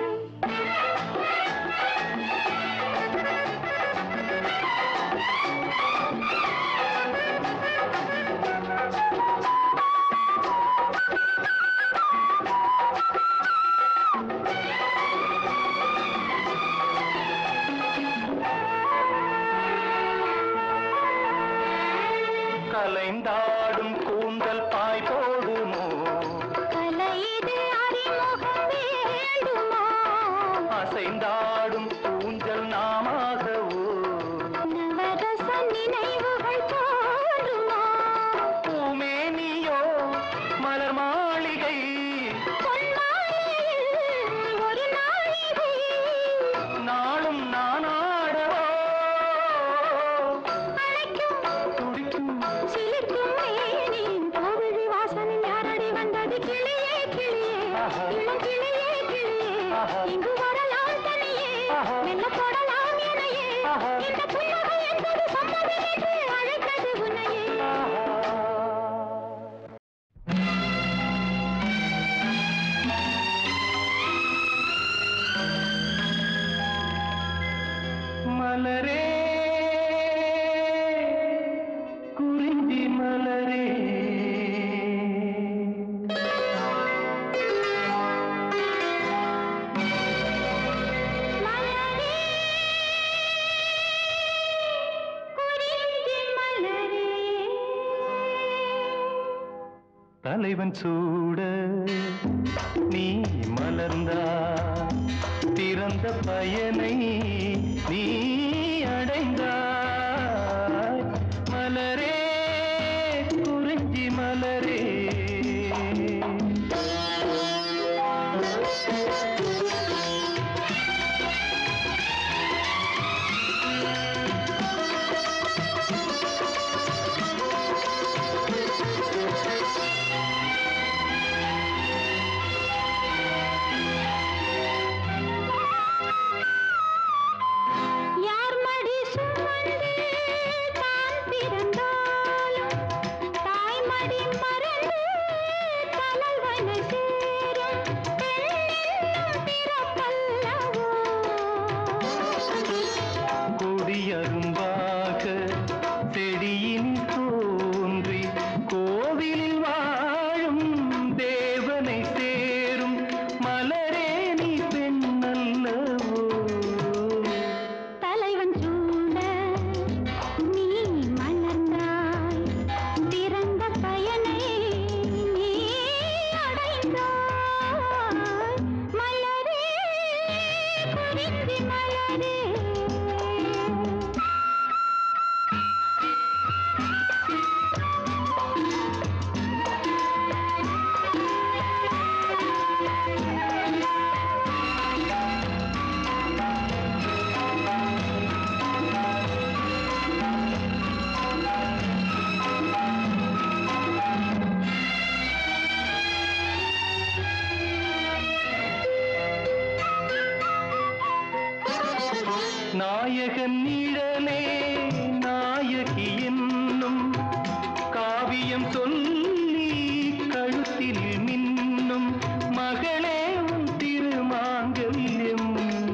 கலைந்தாடும் கூந்தல் பாய் போடுமோ கலையிது அறிமுகம் வேண்டுமா அசைந்தாடும் ஊஞ்சல் நாமாகவோ நவரச நினைவுகள் தோன்றுமா பூமேனியோ மலர் மாளிகை பொன்மாலையில் ஒரு நாழிகை நாளும் நானாடவோ அழைக்கும் துடிக்கும் சிலிர்க்கும் இந்த புன்னகை என்பது சம்மதம் என்று அழைத்தது உன்னையே மலரே குறிஞ்சி மலரே மலரே குறிஞ்சி மலரே தலைவன் சூட நீ மலர்ந்தா திறந்த பயனை நீ அடைந்தாய் மலரே குறிஞ்சி மலரே யார் மடி சுமந்து தான் பிறந்தாலும் தாய் மடி மறந்து தலைவனை சேரும் பெண்ணென்னும் பிறப்பல்லவோ கொடியரும்பாக செடியின் தோன்றி கோவிலில் வாழும் தேவனை சேரும் மலரே நீ பெண்ணல்லவோ தலைவன் சூட நீ மலர்ந்தாய் பிறந்த பயனை நீ அடைந்தாய் மலரே குறிஞ்சி மலரே நாயகன் நிழலே நாயகி என்னும் காவியம் சொல்லி கழுத்தில் மின்னும் மகளே உன் திருமாங்கல்யம்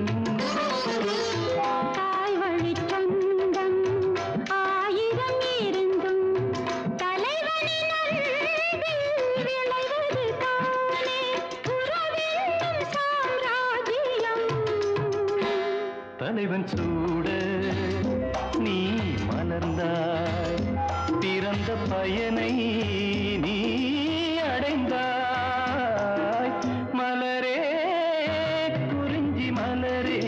தாய் வழிச் சொந்தம் ஆயிரம் இருந்தும் தலைவனின் அன்பில் விளைவது தானே உறவென்னும் சாம்ராஜ்யம் தலைவன் சூட நீ மலர்ந்தாய் பிறந்த பயனை நீ அடைந்தாய் மலரே குறிஞ்சி மலரே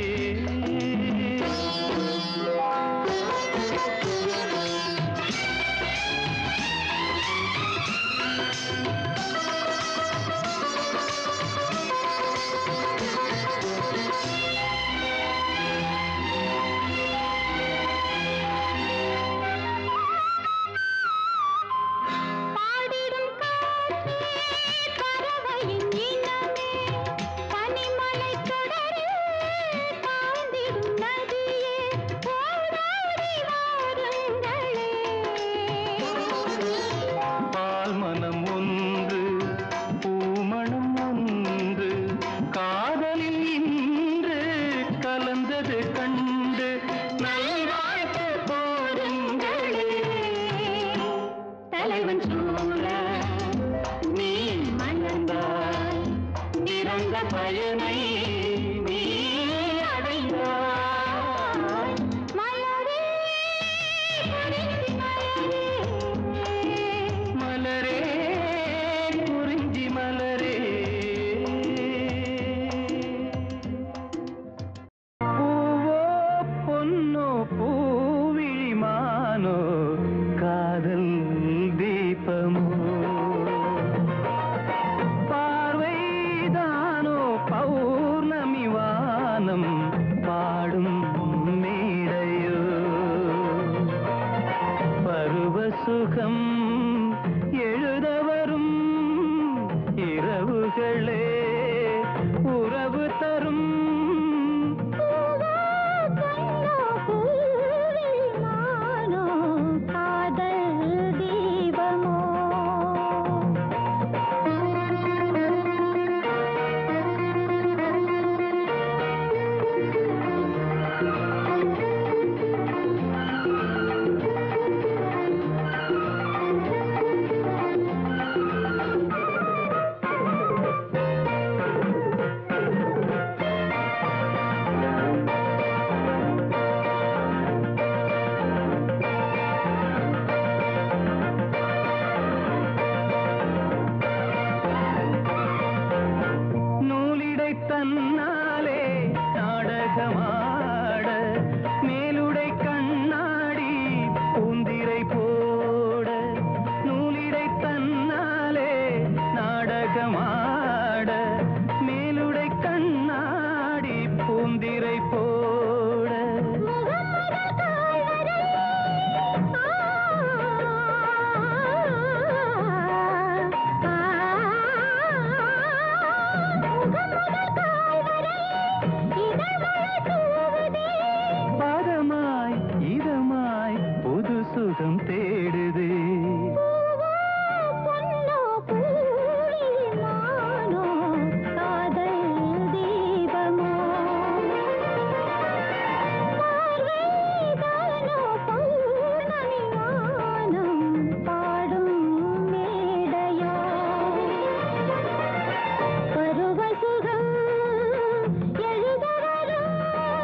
பாடிடும் காற்றே பறவையின் இனமே பனிமலைக் கடலில் தாழ்ந்திடும் நதியே ஓடோடி வாருங்களே பால் மனம் ஒன்று பூமணம் ஒன்று காதலில் இன்று கலந்தது கண்டு நல்வாழ்த்து போருங்களே தலைவன் சூழ நீ மலர்ந்தாய் பிறந்த பயனை நீ அடைந்தாய் மலரே குறிஞ்சி மலரே மலரே குறிஞ்சி மலரே பூவோ பொன்னோ பூவிழிமானோ காதல் தீபமோ பார்வைதானோ பௌர்ணமி வானம் பாடும் மேடையோ பருவ சுகம் எழுத வரும் இரவுகளே உறவு தரும் பூவோ பொன்னோ சுகம் தேடுது பொன்னோ பூவிமானோ காதல் தீபமோ பார்வைதானோ பௌர்ணமி வானம் பாடும் மேடையோ பருவ சுகம் எழுத வரும்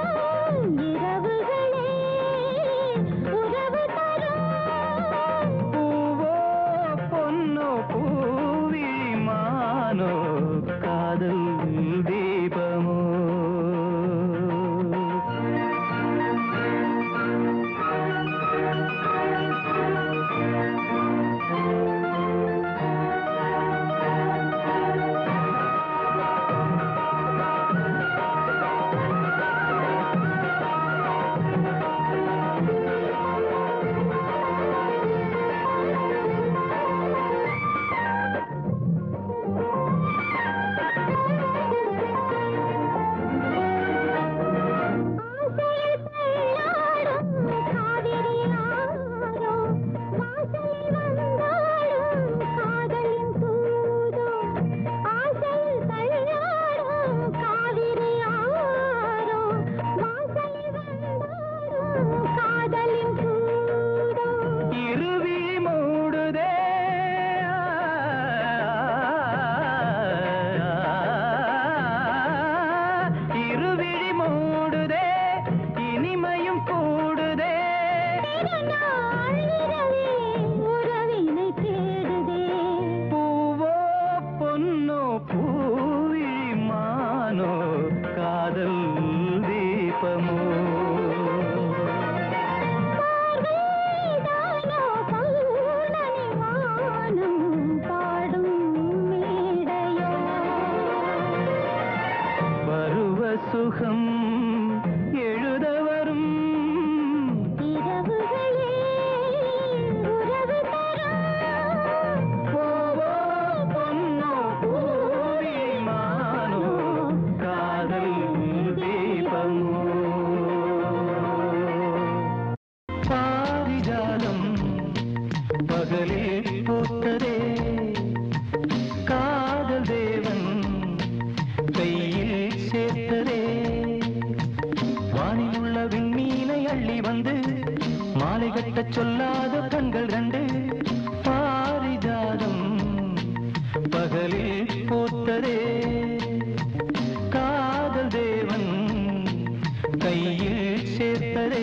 இரவுகளே உறவு தரும் பூவோ பொன்னோ பூவிமானோ காதல் தீபமோ ஆசையில் தள்ளாடும் காவிரி ஆரோ வாசலில் வந்தாடும் காதலின் தூதோ ஆசையில் தள்ளாடும் காவிரி ஆரோ வாசலில் வந்தாடும் காதலின் தூதோ இருவி மூடுதே இருவிழி மூடுதே இனிமையும் கூடுதே திருநாள் இரவே உறவினை தேடுதே பூவோ பொன்னோ பூவிமானோ காதல் தீபமோ பார்வைதானோ பௌர்ணமி வானம் பாடும் மேடையோ பருவ சுகம் எழுத வரும் இரவுகளே உறவு தரும் பூவோ பொன்னோ பூவிமானோ காதல் தீபமோ பாரிஜாலம் பகலில் பூத்ததே காதல் தேவன் கையில் சேர்த்ததே வானில் உள்ள விண்மீனை அள்ளி வந்து மாலை கட்டச் சொல்லாத கண்கள் கண்டு பாரிஜாதம் பகலில் பூத்ததே காதல் தேவன் கையில் சேர்த்ததே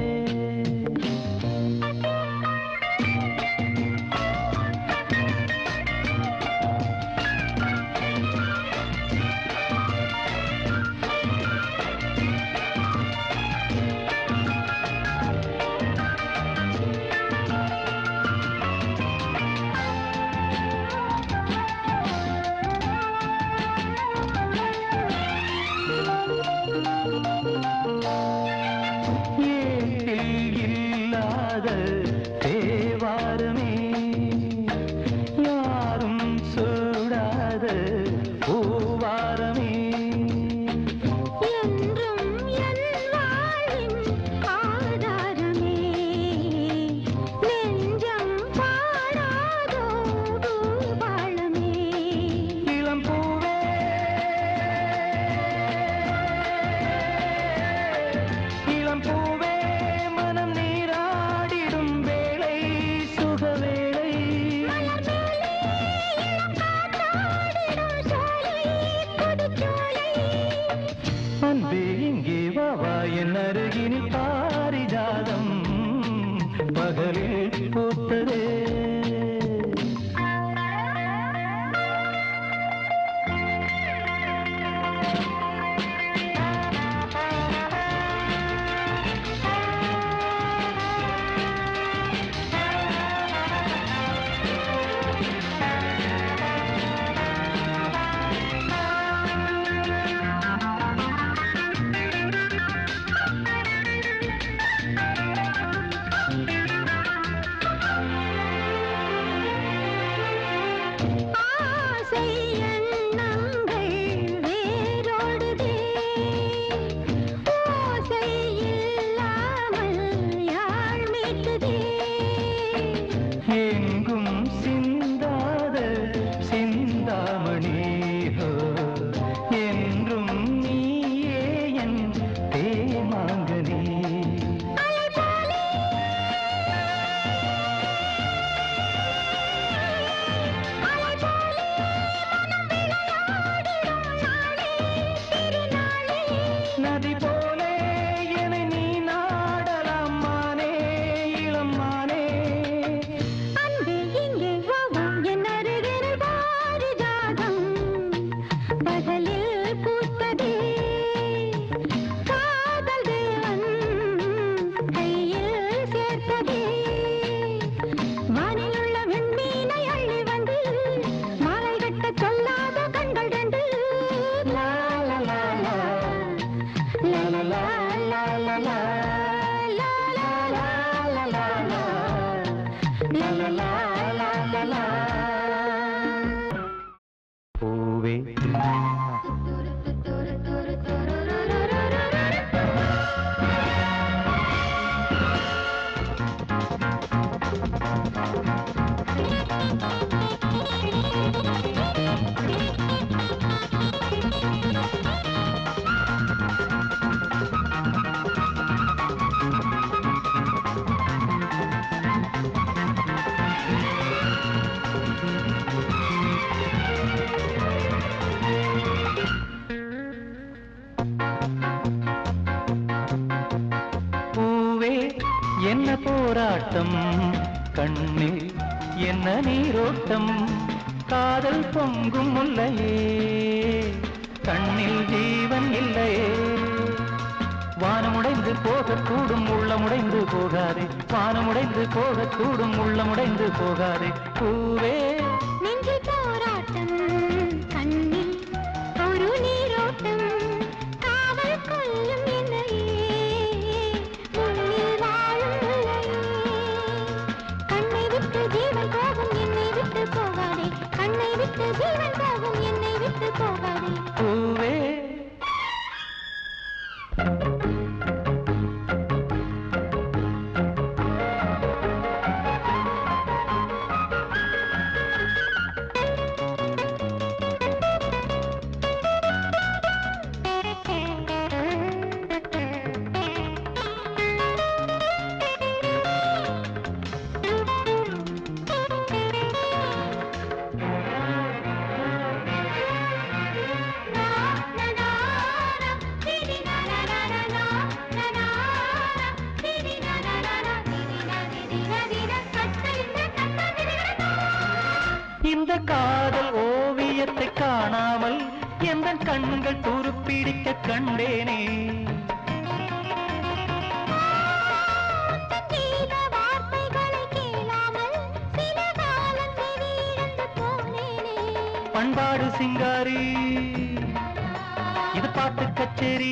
ஏட்டில் இல்லாத தேவாரமே யாரும் சூடாத பூவாரமே என்றும் என் வாழ்வின் ஆதாரமே நெஞ்சம் பாடாதோ பூபாளமே இளம் பூவே இளம் பூவே மனம் நீராடிடும் வேளை சுகவேளை காத்தாடிடும் சோலை புதுச்சோலை அன்பே இங்கே வா வா என் அருகினில் பாரிஜாதம் பகலில் பூத்ததே பூவே பூவே என்ன போராட்டம் கண்ணில் என்ன நீரோட்டம் காதல் பொங்கும் முல்லையே கண்ணில் ஜீவன் இல்லையே வானமுடைந்து போகக்கூடும் உள்ளமுடைந்து போகாதே வானமுடைந்து போகக்கூடும் உள்ளமுடைந்து போகாதே பூவே நெஞ்சில் போராட்டம் கண்ணில் ஒரு நீரோட்டம் காவல் கொள்ளும் என்னையே முன்னில் வாழும் முல்லையே கண்ணை விட்டு ஜீவன் போகும் என்னை விட்டு போகாதே கண்ணை விட்டு ஜீவன் போகும் என்னை விட்டு போகாதே பூவே இந்த காதல் ஓவியத்தை காணாமல் எந்த கண்கள் துருப்பிடிக்க கண்டேனே கீத வார்த்தைகளை கேளாமல் சில காலம் செவியிழந்து போனேனே பண்பாடு சிங்காரி இது பாட்டு கச்சேரி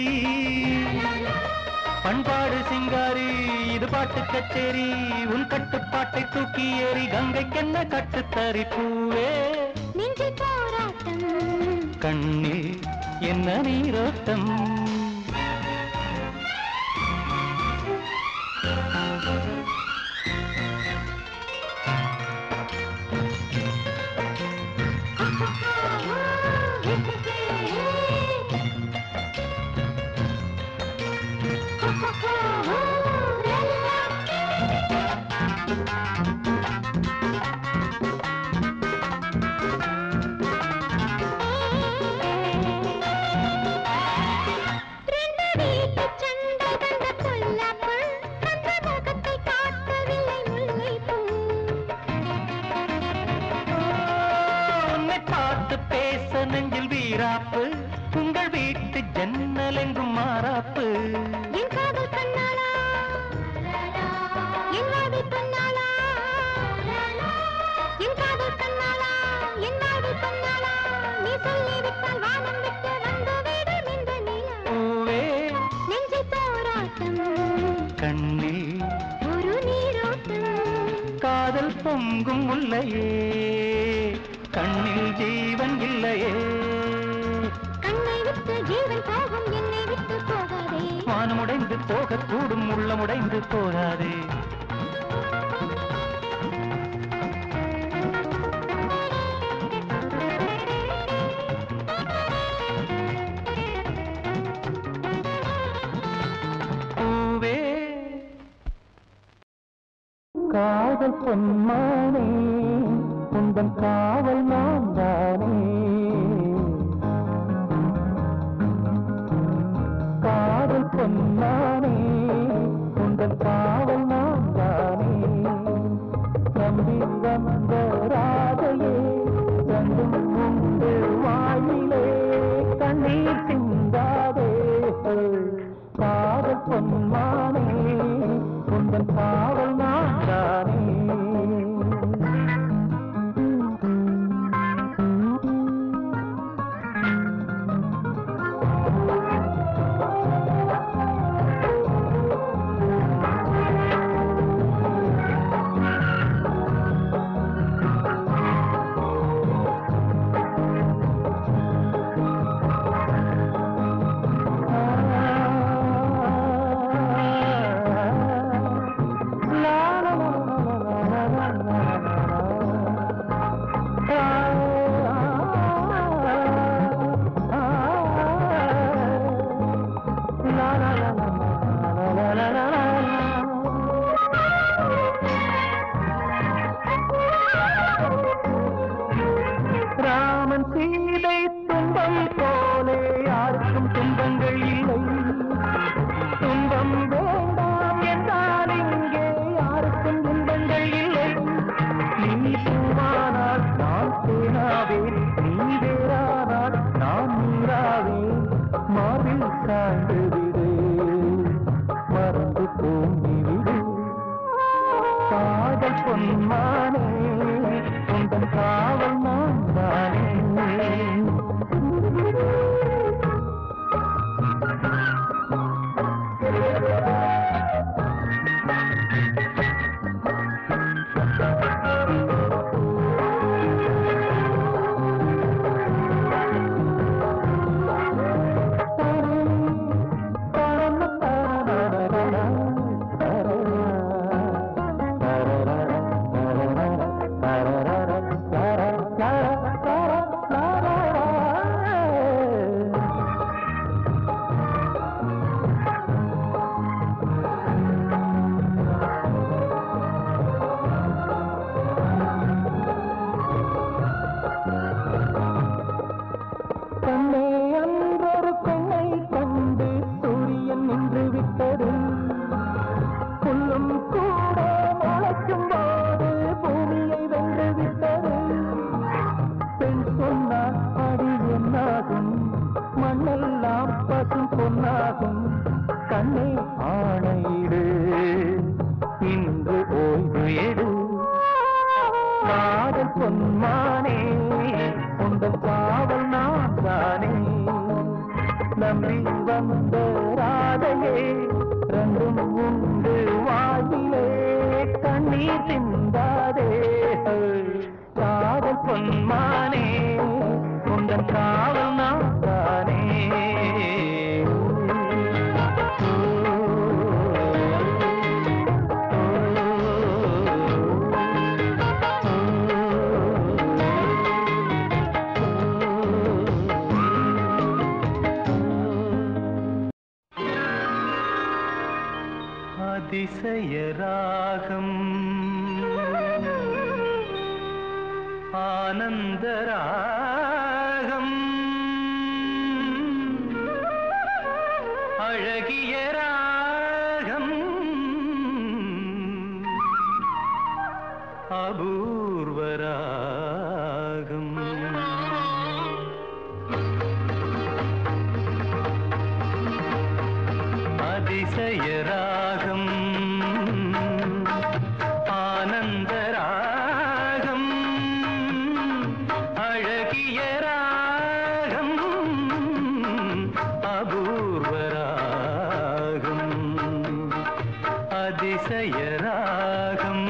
பண்பாடு சிங்காரி இது பாட்டு கச்சேரி உன் கட்டுப்பாட்டை தூக்கி ஏறி கங்கைக்கென்ன கட்டுத்தறி பூவே நெஞ்சில் போராட்டம் கண்ணில் என்ன நீரோட்டம் ரெண்டு வீட்டுச் சண்டை கண்ட பொல்லாப்பு, அந்த முகத்தை காட்டவில்லை முல்லைப்பூ. உன்னை பார்த்து பேச நெஞ்சில் வீராப்பு உங்கள் வீட்டு ஜன்னல் எங்கும் மாறாப்பு என் காதல் கண்ணாளா, என் வாழ்வில் பொன்னாளா. என் காதல் கண்ணாளா, என் வாழ்வில் பொன்னாளா. நீ சொல்லிவிட்டால் வானம் விட்டு வந்துவிடும் இந்த நிலா. பூவே நெஞ்சில் போராட்டம், கண்ணில் ஒரு நீரோட்டம் காதல் பொங்கும் முல்லையே கண்ணில் ஜீவன் இல்லையே கண்ணை விட்டு ஜீவன் போகும் என்னை விட்டு போகாதே வானமுடைந்து போகக்கூடும் உள்ளமுடைந்து போகாதே பூவே காதல் பொன்மானே உந்தன் காவல் நான் தானே காதல் பொன்மானே உந்தன் காவல் நான் தானே நம்பி வந்த ராதையே கண்டும் உண்டு வாயிலே கண்ணீர் சிந்தாதே காதல் பொன்மானே உந்தன் காவல் நான் தானே காதல் பொன்மானே உந்தன் காவல் நான் தானே கண்ணே அன்றொரு பெண்ணை கண்டு சூரியன் நின்று விட்டது புல்லும் கூட முளைக்கும் போது பூமியை வென்று விட்டது பெண் சொன்னால் அடி என்னாகும் மண்ணெல்லாம் பசும் பொன்னாகும் கண்ணே ஆணையிடு இன்று ஓய்வு எடு காதல் பொன்மானே உங்கள் காவல் நான் தானே நம்பி வந்த ராதையே ரெண்டும் உண்டு வாழ்விலே கண்ணீர் சிந்தாதே காதல் பொன்மானே உங்கள் காவல் நான் தானே அதிசய ராகம் ஆனந்த ராகம் அழகிய ராகம் அபூர்வ ராகம் அதிசய ராகம் ஆனந்த ராகம் அழகிய ராகம் அபூர்வ ராகம் அதிசய ராகம்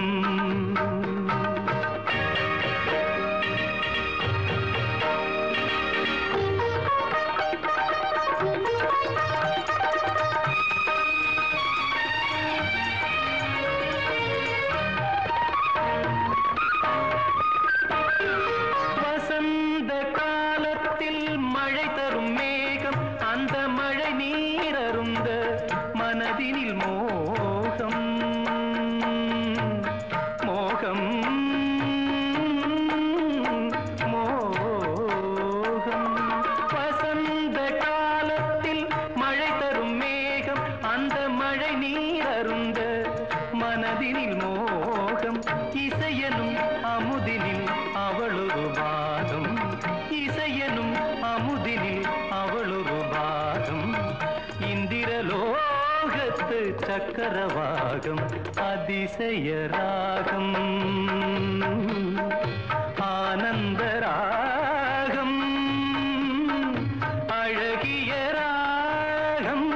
வசந்த காலத்தில் மழை தரும் மேகம் அந்த மழை நீரருந்த மனதினில் மோகம் மோகம் மோகம் வசந்த காலத்தில் மழை தரும் மேகம் அந்த மழை நீரருந்த மனதினில் மோகம் இசையனும் அமுதினில் அவளொரு பாகம் இசையனும் அமுதினில் அவளொரு பாகம் இந்திரலோகத்து சக்கரவாகம் அதிசய ராகம் ஆனந்த ராகம் அழகிய ராகம்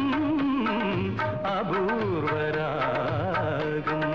அபூர்வ ராகம்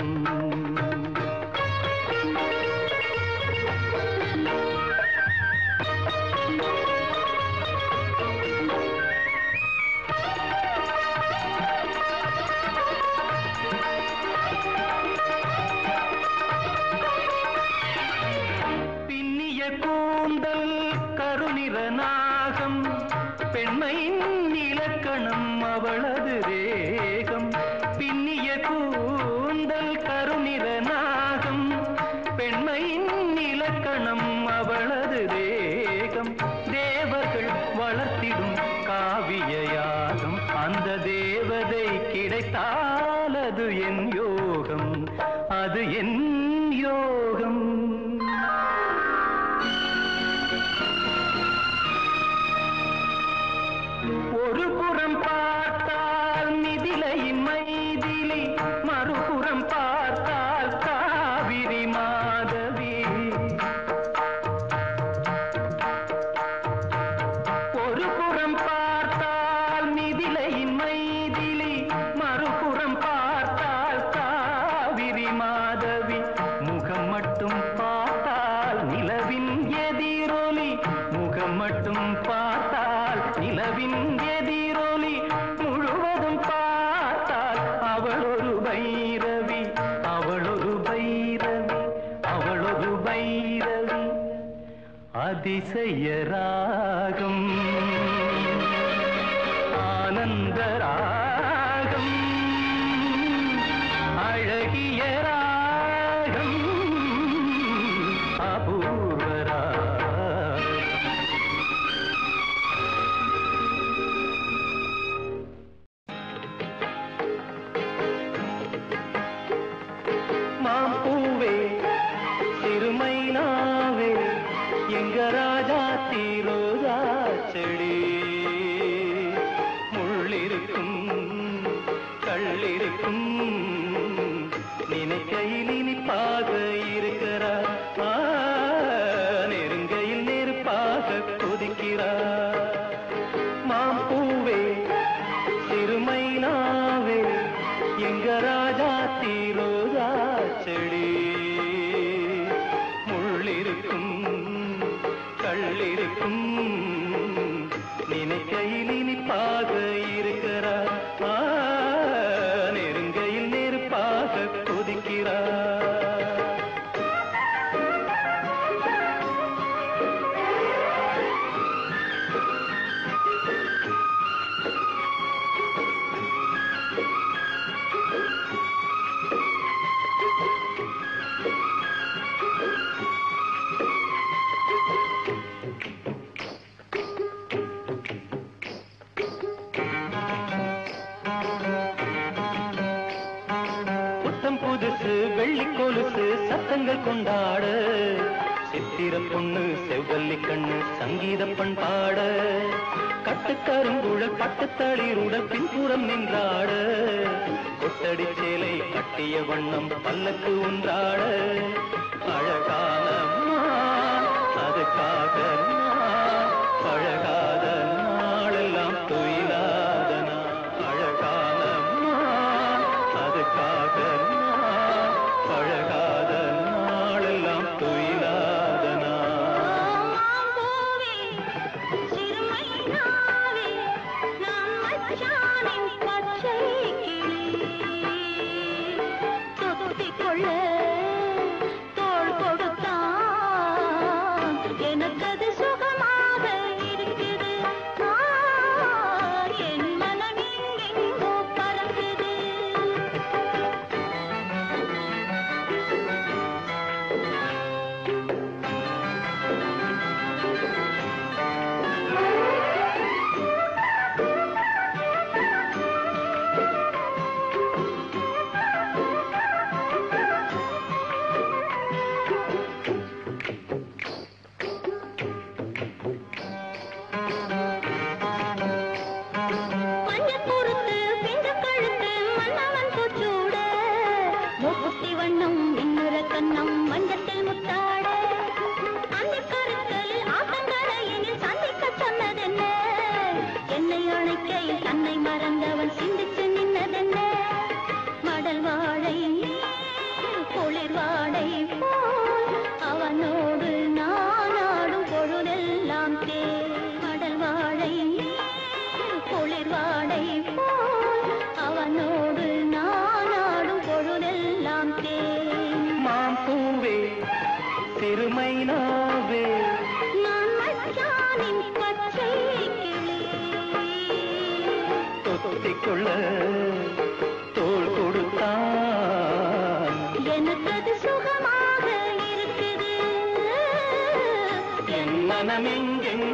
பின்னிய கூந்தல் கருநிற நாகம் பெண்மையின் இலக்கணம் அவளது ரேகம் பின்னிய கூந்தல் கருநிற நாகம் பெண்மையின் இலக்கணம் அவளது தேகம் தேவர்கள் வளர்த்திடும் காவிய யாகம் அந்த தேவதை கிடைத்தால் அது என் யோகம் அது என் யோகம் ஒரு புறம் பார்த்தால் மிதிலையின் மைதிலி மறுபுறம் பார்த்தால் மாதவி முகம் மட்டும் பார்த்தால் நிலவின் எதிரொலி முகம் மட்டும் பார்த்தால் நிலவின் எதிரொலி முழுவதும் பார்த்தால் அவள் ஒரு பைரவி அவள் ஒரு பைரவி அவள் ஒரு பைரவி அதிசய ராகம் ஆனந்த ராகம் அழகிய ராகம் அபூர்வ ராகம் மாம்பூவே சிறுமைனாவே எங்க ராஜா தீரோஜா செடி முள்ளிருக்கும் கள்ளிருக்கும் நினைக்கையில் இனிப்பாக இருக்கிறார் ஆ, நெருங்கையில் நெருப்பாக கொதிக்கிறார் மாம்பூவே சிறுமைனாவே எங்க ராஜா தீரோஜா செடி முள்ளிருக்கும் கள்ளிருக்கும் நினைக்கையில் இனிப்பாக இருக்கிறார் ஆ, நெருங்கையில் நெருப்பாக கொதிக்கிறார் புத்தம் புதுசு வெள்ளி கொலுசு சத்தங்கள் கொண்டாட சித்திர பொண்ணு செவ்வல்லி கண்ணு சங்கீத பண்பாட கட்டுக்கருங்குழல் பட்டுத்தளிருடன் பின்புறம் நின்றாட கொட்டடி சேலை கட்டிய வண்ணம் பல்லக்கு ஒன்றாட அழகான மான், அதுக்காக நான் பழகாத நாளெல்லாம் தொயிலாத நான் அழகான மான், அதுக்காக நான் பழகாத நாளெல்லாம் தொயிலாத நான் மாம்பூவே சிறுமைனாவே நான் மச்சானின் பச்சை கிளி தொத்திக் கொள்ள தோள் கொடுத்தான் எனக்கது சுகமாக இருக்குது நான் என் மனம் எங்கெங்கோ பறக்குது மஞ்சள் பொறுத்து பிஞ்சு கழுத்து மன்னவன் பூச்சூட மூக்குத்தி வண்ணம் இன்னொர கண்ணம் மஞ்சத்தில் முத்தாட அந்த கருத்தல் ஆத்தங்கரையினில் சந்திக்க சொன்னதென்ன என்னை அணைக்கையில் தன்னை மறந்தவன் சிந்திச்சு நின்னதென்ன மடல் வாழை குளிர் வாடை போல் அவனோடு நான் ஆடும் பொழுதெல்லாம் தே மடல் வாழை குளிர் வாடை போல் அவனோடு நான் ஆடும் பொழுதெல்லாம் தே மாம்பூவே சிறுமைனாவே நான் மச்சானின் பச்சை கிளி தொத்திக்கொள்ள தோள் கொடுத்தான் எனக்கது சுகமாக இருக்குது என் மனமெங்கெங்கோ